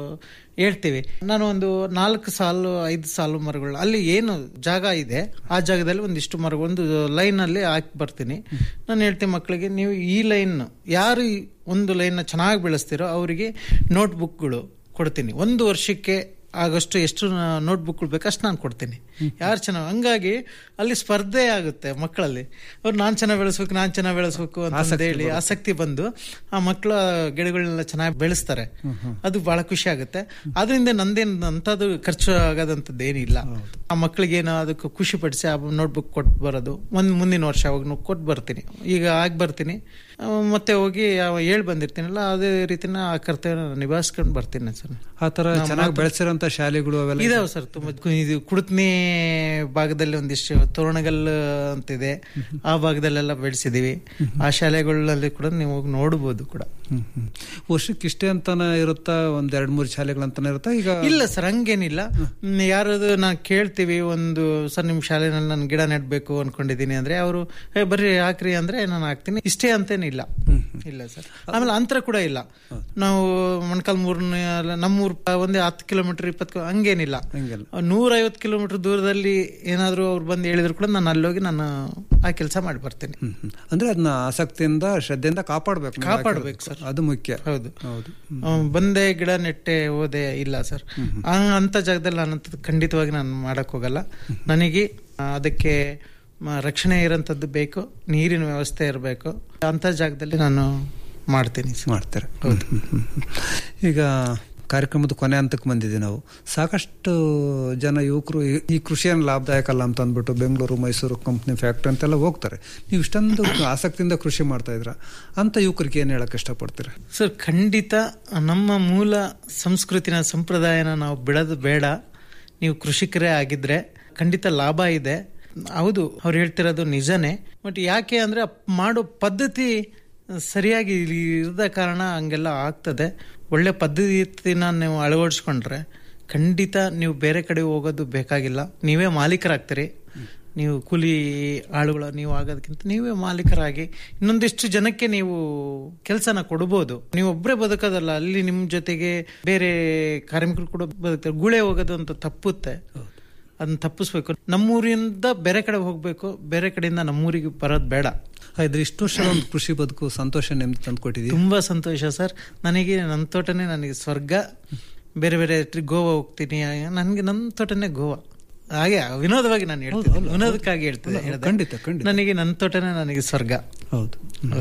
ಹೇಳ್ತೀವಿ ನಾನು ಒಂದು ನಾಲ್ಕು ಸಾಲು ಐದು ಸಾಲು ಮರಗಳು ಅಲ್ಲಿ ಏನು ಜಾಗ ಇದೆ ಆ ಜಾಗದಲ್ಲಿ ಒಂದಿಷ್ಟು ಮರ ಒಂದು ಲೈನ್ ಅಲ್ಲಿ ಹಾಕಿ ಬರ್ತೀನಿ ನಾನು ಹೇಳ್ತೀನಿ ಮಕ್ಕಳಿಗೆ ನೀವು ಈ ಲೈನ್ ಯಾರು ಈ ಒಂದು ಲೈನ್ ಚೆನ್ನಾಗಿ ಬೆಳೆಸ್ತೀರೋ ಅವರಿಗೆ ನೋಟ್ ಬುಕ್ಗಳು ಕೊಡ್ತೀನಿ ಒಂದು ವರ್ಷಕ್ಕೆ ಆಗಷ್ಟು ಎಷ್ಟು ನೋಟ್ಬುಕ್ಗಳು ಬೇಕು ಅಷ್ಟು ನಾನು ಕೊಡ್ತೀನಿ ಯಾರು ಚೆನ್ನಾಗಿ ಹಂಗಾಗಿ ಅಲ್ಲಿ ಸ್ಪರ್ಧೆ ಆಗುತ್ತೆ ಮಕ್ಕಳಲ್ಲಿ ಅವ್ರು ನಾನ್ ಚೆನ್ನಾಗಿ ಬೆಳೆಸ್ಬೇಕು ನಾನ್ ಚೆನ್ನಾಗಿ ಬೆಳೆಸ್ಬೇಕು ಅಂತ ಹೇಳಿ ಆಸಕ್ತಿ ಬಂದು ಆ ಮಕ್ಕಳು ಗಿಡಗಳನ್ನೆಲ್ಲ ಚೆನ್ನಾಗಿ ಬೆಳೆಸ್ತಾರೆ ಅದು ಬಹಳ ಖುಷಿ ಆಗುತ್ತೆ ಅದರಿಂದ ನಂದೇನು ಅಂತದ್ದು ಖರ್ಚು ಆಗೋದಂಥದ್ದು ಏನಿಲ್ಲ ಆ ಮಕ್ಕಳಿಗೇನು ಅದಕ್ಕೆ ಖುಷಿ ಪಡಿಸಿ ಆ ನೋಟ್ಬುಕ್ ಕೊಟ್ಟು ಬರೋದು ಒಂದ್ ಮುಂದಿನ ವರ್ಷ ಅವಾಗ ಕೊಟ್ಟು ಬರ್ತೀನಿ ಈಗ ಆಗಿ ಬರ್ತೀನಿ ಆ, ಮತ್ತೆ ಹೋಗಿ ಹೇಳ್ ಬಂದಿರ್ತೀನಲ್ಲ ಅದೇ ರೀತಿನ ಆ ಕರ್ತವ್ಯ ನಿಭಾಯಿಸ್ಕೊಂಡು ಬರ್ತೀನಿ ಸರ್ ಆ ತರ ಚೆನ್ನಾಗಿ ಬೆಳೆಸಿರೋಂತ ಶಾಲೆಗಳು ಅವೆಲ್ಲ ಇದಾವೆ ಸರ್ ತುಂಬಾ ಕು- ಇದು ಕುಡುತ್ನಿ ಭಾಗದಲ್ಲಿ ಒಂದಿಷ್ಟು ತೋರಣಗಲ್ ಅಂತಿದೆ ಆ ಭಾಗದಲ್ಲೆಲ್ಲ ಬೆಳೆಸಿದೀವಿ ಆ ಶಾಲೆಗಳಲ್ಲಿ ಕೂಡ ನೀವು ಹೋಗಿ ನೋಡಬಹುದು ಕೂಡ ಹ್ಮ್, ಹ್ಮ್. ವರ್ಷಕ್ಕೆ ಇಷ್ಟೇ ಅಂತಾನೆ ಇರುತ್ತಾ ಒಂದ್ ಎರಡ್ ಮೂರು ಶಾಲೆಗಳಂತಾನೆ ಇರುತ್ತಾ ಈಗ ಇಲ್ಲ ಸರ್ ಹಂಗೇನಿಲ್ಲ ಹ್ಮ್, ಯಾರಾದ್ರು ನಾ ಕೇಳ್ತೀವಿ ಒಂದು ಸರ್ ನಿಮ್ ಶಾಲೆನಲ್ಲಿ ನಾನು ಗಿಡ ನೆಡ್ಬೇಕು ಅನ್ಕೊಂಡಿದೀನಿ ಅಂದ್ರೆ ಅವರು ಏ ಬರ್ರಿ ಹಾಕ್ರಿ ಅಂದ್ರೆ ನಾನು ಹಾಕ್ತೀನಿ ಇಷ್ಟೇ ಅಂತೇನಿಲ್ಲ ಇಲ್ಲ ಸರ್ ಆಮೇಲೆ ಅಂತರ ಕೂಡ ಇಲ್ಲ ನಾವು ಮೊಣಕಾಲ್ ಮೂರನೇ ನಮ್ಮೂರ್ ಪ- ಒಂದೇ ಹತ್ತು ಕಿಲೋಮೀಟರ್ ಇಪ್ಪತ್ತು ಹಂಗೇನಿಲ್ಲ ನೂರ ಐವತ್ತು ಕಿಲೋಮೀಟರ್ ದೂರದಲ್ಲಿ ಏನಾದ್ರು ಅವ್ರು ಬಂದು ಹೇಳಿದ್ರು ಕೂಡ ನಾನು ಅಲ್ಲೋಗಿ ನಾನು ಆ ಕೆಲಸ ಮಾಡಿ ಬರ್ತೇನೆ ಹ್ಮ್, ಹ್ಮ್. ಅಂದ್ರೆ ಅದನ್ನ ಆಸಕ್ತಿಯಿಂದ ಶ್ರದ್ಧೆಯಿಂದ ಕಾಪಾಡ್ಬೇಕು ನೀವು ಕಾಪಾಡ್ಬೇಕು ಹಾಕಿರೋದು. ಸರ್. ಅದು ಮುಖ್ಯ ಹೌದು ಹೌದು ಅವ್ನು ಬಂದೆ ಗಿಡ ನೆಟ್ಟೆ ಹೋದೆ ಇಲ್ಲ ಸರ್ ಆ ಅಂತ ಜಾಗದಲ್ಲಿ ನಾನು ಅಂಥದ್ದು ಖಂಡಿತವಾಗಿ ನಾನು ಮಾಡಕ್ ಹೋಗಲ್ಲ ನನಗೆ ಆ, ಅದಕ್ಕೆ ಮ- ರಕ್ಷಣೆ ಇರೋಂಥದ್ದು ಬೇಕು ನೀರಿನ ವ್ಯವಸ್ಥೆ ಇರಬೇಕು ಅಂತ ಜಾಗದಲ್ಲಿ ನಾನು ಮಾಡ್ತೀನಿ ಸರ್. ಮಾಡ್ತಾರೆ ಹ್ಮ್, ಹ್ಮ್, ಹ್ಮ್. ಈಗ ಕಾರ್ಯಕ್ರಮದ ಕೊನೆ ಹಂತಕ್ಕೆ ಬಂದಿದ್ದೀವಿ ನಾವು ಸಾಕಷ್ಟು ಜನ ಯುವಕರು ಈ- ಈ ಕೃಷಿಯನ್ನು ಲಾಭದಾಯಕ ಅಲ್ಲ ಅಂತ ಅಂದ್ಬಿಟ್ಟು ಬೆಂಗಳೂರು ಮೈಸೂರು ಕಂಪ್ನಿ ಫ್ಯಾಕ್ಟ್ರಿ ಅಂತೆಲ್ಲ ಹೋಗ್ತಾರೆ ನೀವು ಇಷ್ಟೊಂದು ಆಸಕ್ತಿಯಿಂದ ಕೃಷಿ ಮಾಡ್ತಾ ಇದ್ರ ಅಂತ ಯುವಕರಿಗೆ ಏನ್ ಹೇಳಕ್ ಇಷ್ಟಪಡ್ತೀರಾ ಸರ್ ಖಂಡಿತ ನಮ್ಮ ಮೂಲ ಸಂಸ್ಕೃತಿನ ಸಂಪ್ರದಾಯನ ನಾವು ಬಿಡೋದು ಬೇಡ ನೀವು ಕೃಷಿಕರೇ ಆಗಿದ್ರೆ ಖಂಡಿತ ಲಾಭ ಇದೆ ಹೌದು ಅವ್ರು ಹೇಳ್ತಿರೋದು ನಿಜನೇ ಬಟ್ ಯಾಕೆ ಅಂದ್ರೆ ಆ ಮಾಡೋ ಪದ್ಧತಿ ಸರಿಯಾಗಿ ಇಲ್ಲಿ ಇರದ ಕಾರಣ ಹಂಗೆಲ್ಲ ಆಗ್ತದೆ ಒಳ್ಳೆ ಪದ್ಧತಿನ ನೀವು ಅಳವಡಿಸ್ಕೊಂಡ್ರೆ ಖಂಡಿತ ನೀವು ಬೇರೆ ಕಡೆ ಹೋಗೋದು ಬೇಕಾಗಿಲ್ಲ ನೀವೇ ಮಾಲೀಕರಾಗ್ತೀರಿ ನೀವು ಕೂಲಿ ಆಳುಗಳು ನೀವು ಆಗೋದಕ್ಕಿಂತ ನೀವೇ ಮಾಲೀಕರಾಗಿ ಇನ್ನೊಂದಿಷ್ಟು ಜನಕ್ಕೆ ನೀವು ಕೆಲಸನ ಕೊಡ್ಬೋದು ನೀವು ಒಬ್ಬರೇ ಬದುಕೋದಲ್ಲ ಅಲ್ಲಿ ನಿಮ್ಮ ಜೊತೆಗೆ ಬೇರೆ ಕಾರ್ಮಿಕರು ಕೂಡ ಬದುಕ್ತಾರೆ ಗುಳೆ ಹೋಗೋದು ಅಂತ ತಪ್ಪುತ್ತೆ ಅದನ್ನ ತಪ್ಪಿಸ್ಬೇಕು ನಮ್ಮೂರಿಂದ ಬೇರೆ ಕಡೆ ಹೋಗ್ಬೇಕು ಬೇರೆ ಕಡೆಯಿಂದ ನಮ್ಮೂರಿಗೆ ಬರೋದು ಬೇಡ ಇದ್ರ ಇಷ್ಟು ವರ್ಷ ಒಂದು ಕೃಷಿ ಬದುಕು ಸಂತೋಷ ನೆಮ್ಮದಿ ತಂದು ಕೊಟ್ಟಿದ್ದೀವಿ ತುಂಬಾ ಸಂತೋಷ ಸರ್ ನನಗೆ ನನ್ನ ತೋಟನೇ ನನಗೆ ಸ್ವರ್ಗ ಬೇರೆ ಬೇರೆ ಟ್ರಿ- ಗೋವಾ ಹೋಗ್ತೀನಿ ನನಗೆ ನನ್ನ ತೋಟನೇ ಗೋವಾ ಹಾಗೆ ವಿನೋದವಾಗಿ ನಾನು ಹೇಳ್ತೀನಿ ವಿನೋದಕ್ಕಾಗಿ ಹೇಳ್ತೀನಿ ಹೇಳ್ದೆ. ಖಂಡಿತ, ಖಂಡಿತ. ನನಗೆ ನನ್ನ ತೋಟನೇ ನನಗೆ ಸ್ವರ್ಗ ಹೌದು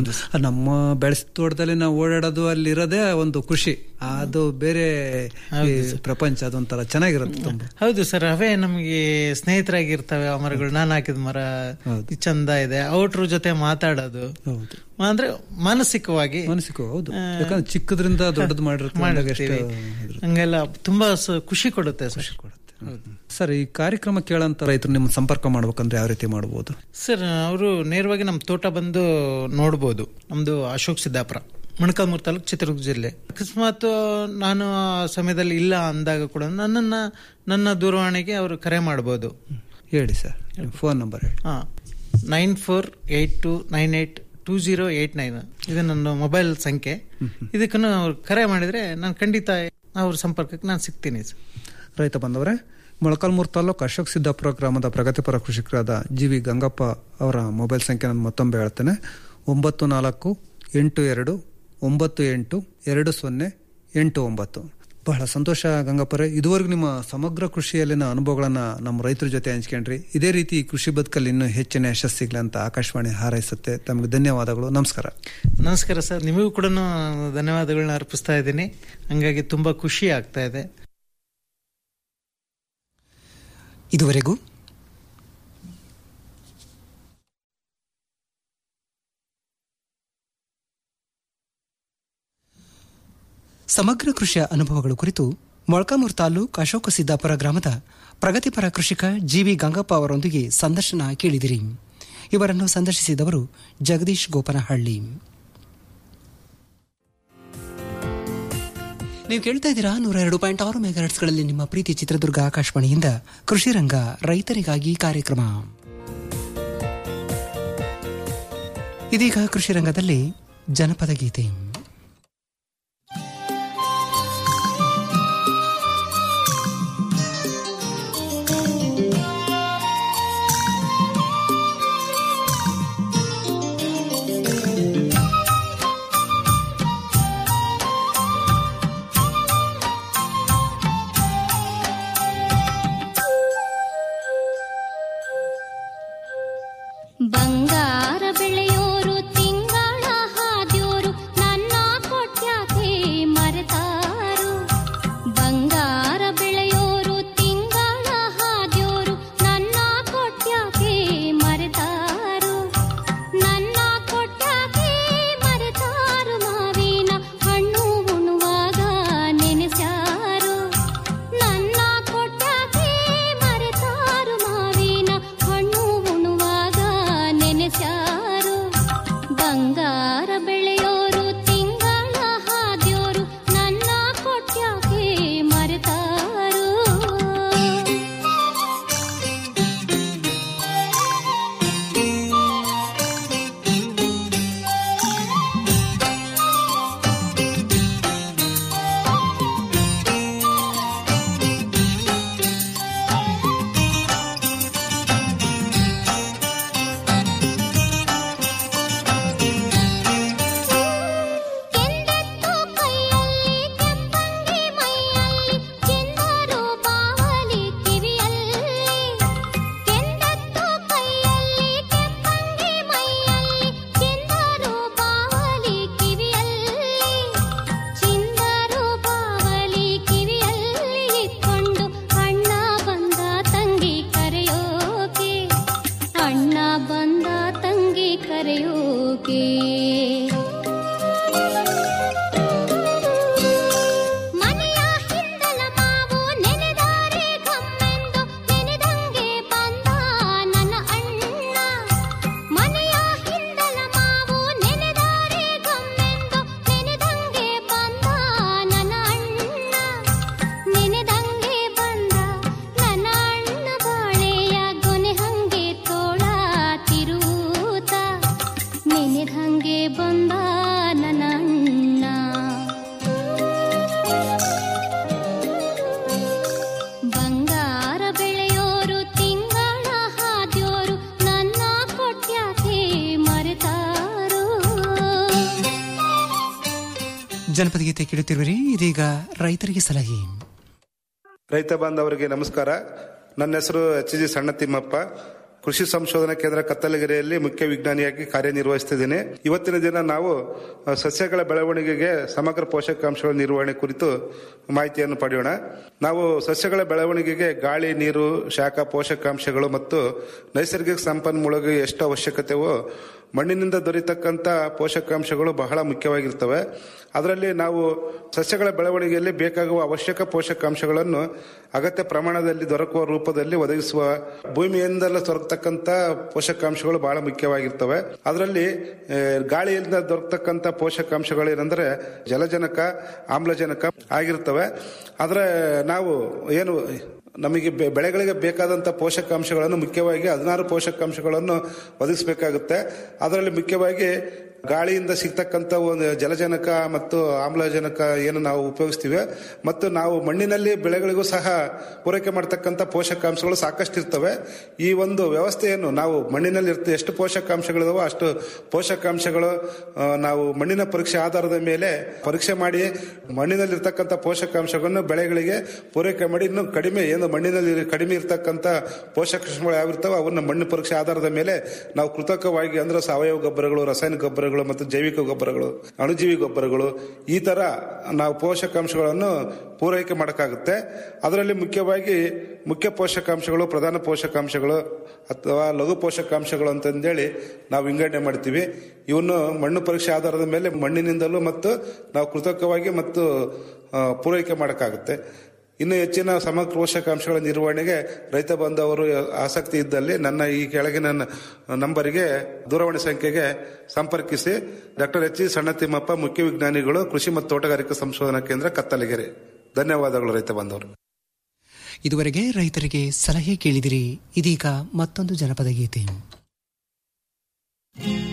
ನಮ್ಮ ಬೆಳೆಸ ತೋಟದಲ್ಲಿ ನಾವು ಓಡಾಡೋದು ಅಲ್ಲಿ ಇರೋದೇ ಒಂದು ಖುಷಿ ಅದು ಬೇರೆ ಈ ಪ್ರಪಂಚ ಅದೊಂಥರ ಚೆನ್ನಾಗಿರುತ್ತೆ ತುಂಬಾ ಹೌದು ಸರ್ ಅವೇ ನಮಗೆ ಸ್ನೇಹಿತರಾಗಿರ್ತವೆ ಆ ಮರಗಳು ನಾನು ಹಾಕಿದ ಮರ ಇದ್ ಚಂದ ಇದೆ ಔಟ್ರ ಜೊತೆ ಮಾತಾಡೋದು ಹೌದು ಅಂದ್ರೆ ಮಾನಸಿಕವಾಗಿ ಮಾನಸಿಕ ಹೌದು ಯಾಕಂದ್ರೆ ಚಿಕ್ಕದ್ರಿಂದ ದೊಡ್ಡದು ಮಾಡಿರ್ತೀವಿ ಅಂದಾಗ ಎಷ್ಟು ಮಾಡಿರ್ತೀವಿ ಹಂಗೆಲ್ಲ ತುಂಬಾ ಸ- ಖುಷಿ ಕೊಡುತ್ತೆ ಸರ್ ಸರ್ ಈ ಕಾರ್ಯಕ್ರಮ ಕೇಳಂತ ರೈತರು ನಿಮ್ಮ ಸಂಪರ್ಕ ಮಾಡ್ಬೇಕಂದ್ರೆ ಯಾವ ರೀತಿ ಮಾಡಬಹುದು ಸರ್ ಅವರು ನೇರವಾಗಿ ನಮ್ಮ ತೋಟ ಬಂದು ನೋಡ್ಬೋದು ನಮ್ದು ಅಶೋಕ್ ಸಿದ್ದಾಪುರ ಮೊಣಕಾಲ್ಮೂರು ತಾಲೂಕು ಚಿತ್ರದುರ್ಗ ಜಿಲ್ಲೆ ಅಕಸ್ಮಾತ್ ನಾನು ಆ ಸಮಯದಲ್ಲಿ ಇಲ್ಲ ಅಂದಾಗ ಕೂಡ ನನ್ನನ್ನ ನನ್ನ ದೂರವಾಣಿಗೆ ಅವರು ಕರೆ ಮಾಡಬಹುದು ಹೇಳಿ ಸರ್ ಫೋನ್ ನಂಬರ್ ಹೇಳಿ ಹಾ nine four eight two nine eight two zero eight nine ಇದು ನನ್ನ ಮೊಬೈಲ್ ಸಂಖ್ಯೆ ಇದಕ್ಕನ್ನು ಅವ್ರು ಕರೆ ಮಾಡಿದ್ರೆ ನಾನು ಖಂಡಿತ ಅವ್ರ ಸಂಪರ್ಕಕ್ಕೆ ನಾನು ಸಿಗ್ತೀನಿ ಸರ್ ರೈತ ಬಂದವರೇ ಮೊಳಕಾಲ್ಮೂರು ತಾಲೂಕು ಅಶೋಕ್ ಸಿದ್ದಾಪುರ ಗ್ರಾಮದ ಪ್ರಗತಿಪರ ಕೃಷಿಕರಾದ ಜಿ ವಿ ಗಂಗಪ್ಪ ಅವರ ಮೊಬೈಲ್ ಸಂಖ್ಯೆ ನಾನು ಮತ್ತೊಮ್ಮೆ ಹೇಳ್ತೇನೆ ಒಂಬತ್ತು ನಾಲ್ಕು ಎಂಟು ಎರಡು ಒಂಬತ್ತು ಎಂಟು ಎರಡು ಸೊನ್ನೆ ಎಂಟು ಒಂಬತ್ತು ಬಹಳ ಸಂತೋಷ ಗಂಗಪ್ಪರೇ ಇದುವರೆಗೂ ನಿಮ್ಮ ಸಮಗ್ರ ಕೃಷಿಯಲ್ಲಿನ ಅನುಭವಗಳನ್ನ ನಮ್ಮ ರೈತರ ಜೊತೆ ಹಂಚ್ಕೊಂಡ್ರಿ ಇದೇ ರೀತಿ ಈ ಕೃಷಿ ಬದುಕಲ್ಲಿ ಇನ್ನೂ ಹೆಚ್ಚಿನ ಯಶಸ್ಸು ಸಿಗ್ಲಿ ಅಂತ ಆಕಾಶವಾಣಿ ಹಾರೈಸುತ್ತೆ ತಮಗೆ ಧನ್ಯವಾದಗಳು ನಮಸ್ಕಾರ ನಮಸ್ಕಾರ ಸರ್ ನಿಮಗೂ ಕೂಡ ಧನ್ಯವಾದಗಳನ್ನ ಅರ್ಪಿಸ್ತಾ ಇದ್ದೀನಿ ಹಂಗಾಗಿ ತುಂಬಾ ಖುಷಿ ಆಗ್ತಾ ಇದೆ ಇದುವರೆಗೂ ಸಮಗ್ರ ಕೃಷಿಯ ಅನುಭವಗಳು ಕುರಿತು ಮೊಳಕಾಮೂರು ತಾಲೂಕು ಅಶೋಕ ಸಿದ್ದಾಪುರ ಗ್ರಾಮದ ಪ್ರಗತಿಪರ ಕೃಷಿಕ ಜಿವಿ ಗಂಗಪ್ಪ ಅವರೊಂದಿಗೆ ಸಂದರ್ಶನ ಕೇಳಿದಿರಿ ಇವರನ್ನು ಸಂದರ್ಶಿಸಿದವರು ಜಗದೀಶ್ ಗೋಪನಹಳ್ಳಿ ನೀವು ಕೇಳ್ತಾ ಇದ್ದೀರಾ ನೂರ ಎರಡು ಪಾಯಿಂಟ್ ಆರು ಮೆಗಾಹರ್ಟ್ಸ್ಗಳಲ್ಲಿ ನಿಮ್ಮ ಪ್ರೀತಿ ಚಿತ್ರದುರ್ಗ ಆಕಾಶವಾಣಿಯಿಂದ ಕೃಷಿ ರಂಗ ರೈತರಿಗಾಗಿ ಕಾರ್ಯಕ್ರಮ ಇದೀಗ ಕೃಷಿ ರಂಗದಲ್ಲಿ ಜನಪದ ಗೀತೆ ಬಂಗಾರ ಬೆಳೆಯೋರು ತಿಂಗಳ ಹಾದ್ಯೋರು ನನ್ನ ಕೊಟ್ಯಾಕೆ ಮರೆತಾರು ಬಂಗಾರ ಬೆಳೆಯೋರು ತಿಂಗಳ ಹಾದ್ಯೋರು ನನ್ನ ಕೊಟ್ಯಾಕೆ ಮರೆತಾರು ನನ್ನ ಕೊಟ್ಯಾಕೆ ಮರೆತಾರು ಮಾವಿನ ಹಣ್ಣು ಉಣ್ಣುವಾಗ ನೆನೆಸ್ಯಾರು ನನ್ನ ಕೊಟ್ಟಾಕೆ ಮರೆತಾರು ಮಾವಿನ ಹಣ್ಣು ಉಣ್ಣುವಾಗ ನೆನೆಸ್ಯಾರು ಬಂಗಾರ ಬೆಳೆಯೋರು ತಿಂಗಳ ಹಾದ್ಯೋರು ನನ್ನ ಕೊಟ್ಟಾಕೆ ಮರೆತಾರು ಕೆಂದೆತ್ತು ಕೈಯಲ್ಲಿ ಕೆಂಪಂಗಿ ಮೈಯಲ್ಲಿ ಚಿನ್ನರು ಬಾವಲಿ ಕಿವಿಯಲ್ಲಿ ಕೆಂದೆತ್ತು ಕೈಯಲ್ಲಿ ಕೆಂಪಂಗಿ ಮೈಯಲ್ಲಿ ಚಿನ್ನರು ಬಾವಲಿ ಕಿವಿಯಲ್ಲಿ ಚಿನ್ನರು ಬಾವಲಿ ಕಿವಿಯಲ್ಲಿ ಇಟ್ಕೊಂಡು ಅಣ್ಣ ಬಂದ ತಂಗಿ ಕರೆಯೋಕೆ ಅಣ್ಣ ಬಂದ ತಂಗಿ ಕರೆಯೋಕೆ ಮನೆಯ ಹಿಂದಲ ಮಾವು ನೆನೆದಾರೆ ಗಮ್ಮೆಂದು ನೆನೆದಂಗೆ ಬಂದ ನನ್ನ ಅಣ್ಣ ಮನೆಯ ಹಿಂದಲ ಮಾವು ನೆನೆದಾರೆ ಗಮ್ಮೆಂದು ನೆನೆದಂಗೆ ಬಂದ ನನ್ನ ಅಣ್ಣ ನೆನೆದಂಗೆ ಬಂದ ನನ್ನ ಅಣ್ಣ ಬಾಳೆಯ ಗೊನೆ ಹಂಗೆ ತೋಳ ತಿರುವುತ ನೆನೆದಂಗೆ ಬಂದ ನನ್ನ ಅಣ್ಣ ಬಂಗಾರ ಬೆಳೆಯೋರು ತಿಂಗಳ ಹಾದ್ಯೋರು ನನ್ನ ಕೊಟ್ಯಾಕೆ ಮರೆತಾರು ಜನಪದ ಗೀತೆ ಕೇಳುತ್ತಿರುವಿರಿ ಇದೀಗ ರೈತರಿಗೆ ಸಲಹೆ ರೈತ ಬಾಂಧವರಿಗೆ ನಮಸ್ಕಾರ ನನ್ನ ಹೆಸರು ಎಚ್ ಜಿ ಸಣ್ಣ ತಿಮ್ಮಪ್ಪ ಕೃಷಿ ಸಂಶೋಧನಾ ಕೇಂದ್ರ ಕತ್ತಲಗೆರೆಯಲ್ಲಿ ಮುಖ್ಯ ವಿಜ್ಞಾನಿಯಾಗಿ ಕಾರ್ಯನಿರ್ವಹಿಸುತ್ತಿದ್ದೇನೆ ಇವತ್ತಿನ ದಿನ ನಾವು ಅ, ಸಸ್ಯಗಳ ಬೆಳವಣಿಗೆಗೆ ಸಮಗ್ರ ಪೋಷಕಾಂಶಗಳ ನಿರ್ವಹಣೆ ಕುರಿತು ಮಾಹಿತಿಯನ್ನು ಪಡೆಯೋಣ ನಾವು ಸಸ್ಯಗಳ ಬೆಳವಣಿಗೆಗೆ ಗಾಳಿ ನೀರು ಶಾಖ ಪೋಷಕಾಂಶಗಳು ಮತ್ತು ನೈಸರ್ಗಿಕ ಸಂಪನ್ಮೂಲಗಳಿಗೆ ಎಷ್ಟು ಅವಶ್ಯಕತೆಯೋ ಮಣ್ಣಿನಿಂದ ದೊರೆತಕ್ಕಂಥ ಪೋಷಕಾಂಶಗಳು ಬಹಳ ಮುಖ್ಯವಾಗಿರ್ತವೆ ಅದರಲ್ಲಿ ನಾವು ಸಸ್ಯಗಳ ಬೆಳವಣಿಗೆಯಲ್ಲಿ ಬೇಕಾಗುವ ಅವಶ್ಯಕ ಪೋಷಕಾಂಶಗಳನ್ನು ಅಗತ್ಯ ಪ್ರಮಾಣದಲ್ಲಿ ದೊರಕುವ ರೂಪದಲ್ಲಿ ಒದಗಿಸುವ ಭೂಮಿಯಿಂದಲೇ ದೊರಕತಕ್ಕಂಥ ಪೋಷಕಾಂಶಗಳು ಬಹಳ ಮುಖ್ಯವಾಗಿರ್ತವೆ ಅದರಲ್ಲಿ ಆ, ಗಾಳಿಯಿಂದ ದೊರಕತಕ್ಕಂಥ ಪೋಷಕಾಂಶಗಳು ಏನಂದ್ರೆ ಜಲಜನಕ ಆಮ್ಲಜನಕ ಆಗಿರ್ತವೆ ಆದರೆ ನಾವು ಏನು ನಮಗೆ ಬೆ- ಬೆಳೆಗಳಿಗೆ ಬೇಕಾದಂಥ ಪೋಷಕಾಂಶಗಳನ್ನು ಮುಖ್ಯವಾಗಿ ಹದಿನಾರು ಪೋಷಕಾಂಶಗಳನ್ನು ಒದಗಿಸಬೇಕಾಗುತ್ತೆ ಅದರಲ್ಲಿ ಮುಖ್ಯವಾಗಿ ಗಾಳಿಯಿಂದ ಸಿಗ್ತಕ್ಕಂಥ ಒಂದು ಜಲಜನಕ ಮತ್ತು ಆಮ್ಲಜನಕ ಏನು ನಾವು ಉಪಯೋಗಿಸ್ತೀವಿ ಮತ್ತು ನಾವು ಮಣ್ಣಿನಲ್ಲಿ ಬೆಳೆಗಳಿಗೂ ಸಹ ಪೂರೈಕೆ ಮಾಡತಕ್ಕಂಥ ಪೋಷಕಾಂಶಗಳು ಸಾಕಷ್ಟು ಇರ್ತವೆ ಈ ಒಂದು ವ್ಯವಸ್ಥೆಯನ್ನು ನಾವು ಮಣ್ಣಿನಲ್ಲಿ ಇರ್ತ ಎಷ್ಟು ಪೋಷಕಾಂಶಗಳಿದಾವೋ ಅಷ್ಟು ಪೋಷಕಾಂಶಗಳು ಆ, ನಾವು ಮಣ್ಣಿನ ಪರೀಕ್ಷೆ ಆಧಾರದ ಮೇಲೆ ಪರೀಕ್ಷೆ ಮಾಡಿ ಮಣ್ಣಿನಲ್ಲಿ ಇರ್ತಕ್ಕಂಥ ಪೋಷಕಾಂಶಗಳನ್ನು ಬೆಳೆಗಳಿಗೆ ಪೂರೈಕೆ ಮಾಡಿ ಇನ್ನು ಕಡಿಮೆ ಏನು ಮಣ್ಣಿನಲ್ಲಿ ಕಡಿಮೆ ಇರ್ತಕ್ಕಂಥ ಪೋಷಕಾಂಶಗಳು ಯಾವಿರ್ತಾವೆ ಅವನ್ನ ಮಣ್ಣು ಪರೀಕ್ಷೆ ಆಧಾರದ ಮೇಲೆ ನಾವು ಕೃತಕವಾಗಿ ಅಂದ್ರೆ ಸಾವಯವ ಗೊಬ್ಬರಗಳು ರಾಸಾಯನಿಕ ಗೊಬ್ಬರಗಳು ಮತ್ತು ಜೈವಿಕ ಗೊಬ್ಬರಗಳು ಅಣುಜೀವಿ ಗೊಬ್ಬರಗಳು ಈ ತರ ನಾವು ಪೋಷಕಾಂಶಗಳನ್ನು ಪೂರೈಕೆ ಮಾಡೋಕ್ಕಾಗುತ್ತೆ ಅದರಲ್ಲಿ ಮುಖ್ಯವಾಗಿ ಮುಖ್ಯ ಪೋಷಕಾಂಶಗಳು ಪ್ರಧಾನ ಪೋಷಕಾಂಶಗಳು ಅಥವಾ ಲಘು ಪೋಷಕಾಂಶಗಳು ಅಂತಂದೇಳಿ ನಾವು ವಿಂಗಡಣೆ ಮಾಡ್ತೀವಿ ಇವನ್ನು ಮಣ್ಣು ಪರೀಕ್ಷೆ ಆಧಾರದ ಮೇಲೆ ಮಣ್ಣಿನಿಂದಲೂ ಮತ್ತು ನಾವು ಕೃತಕವಾಗಿ ಮತ್ತು ಆ, ಪೂರೈಕೆ ಮಾಡೋಕ್ಕಾಗುತ್ತೆ ಇನ್ನು ಹೆಚ್ಚಿನ ಸಮಗ್ರ ಪೋಷಕಾಂಶಗಳ ನಿರ್ವಹಣೆಗೆ ರೈತ ಬಾಂಧವರು ಆಸಕ್ತಿ ಇದ್ದಲ್ಲಿ ನನ್ನ ಈ ಕೆಳಗಿನ ನ- ನಂಬರಿಗೆ ದೂರವಾಣಿ ಸಂಖ್ಯೆಗೆ ಸಂಪರ್ಕಿಸಿ ಡಾಕ್ಟರ್ ಎಚ್ ಜಿ ಸಣ್ಣತಿಮ್ಮಪ್ಪ ಮುಖ್ಯ ವಿಜ್ಞಾನಿಗಳು ಕೃಷಿ ಮತ್ತು ತೋಟಗಾರಿಕಾ ಸಂಶೋಧನಾ ಕೇಂದ್ರ ಕತ್ತಲಗೆರೆ ಧನ್ಯವಾದಗಳು ರೈತ ಬಾಂಧವರು ಇದುವರೆಗೆ ರೈತರಿಗೆ ಸಲಹೆ ಕೇಳಿದಿರಿ ಇದೀಗ ಮತ್ತೊಂದು ಜನಪದ ಗೀತೆ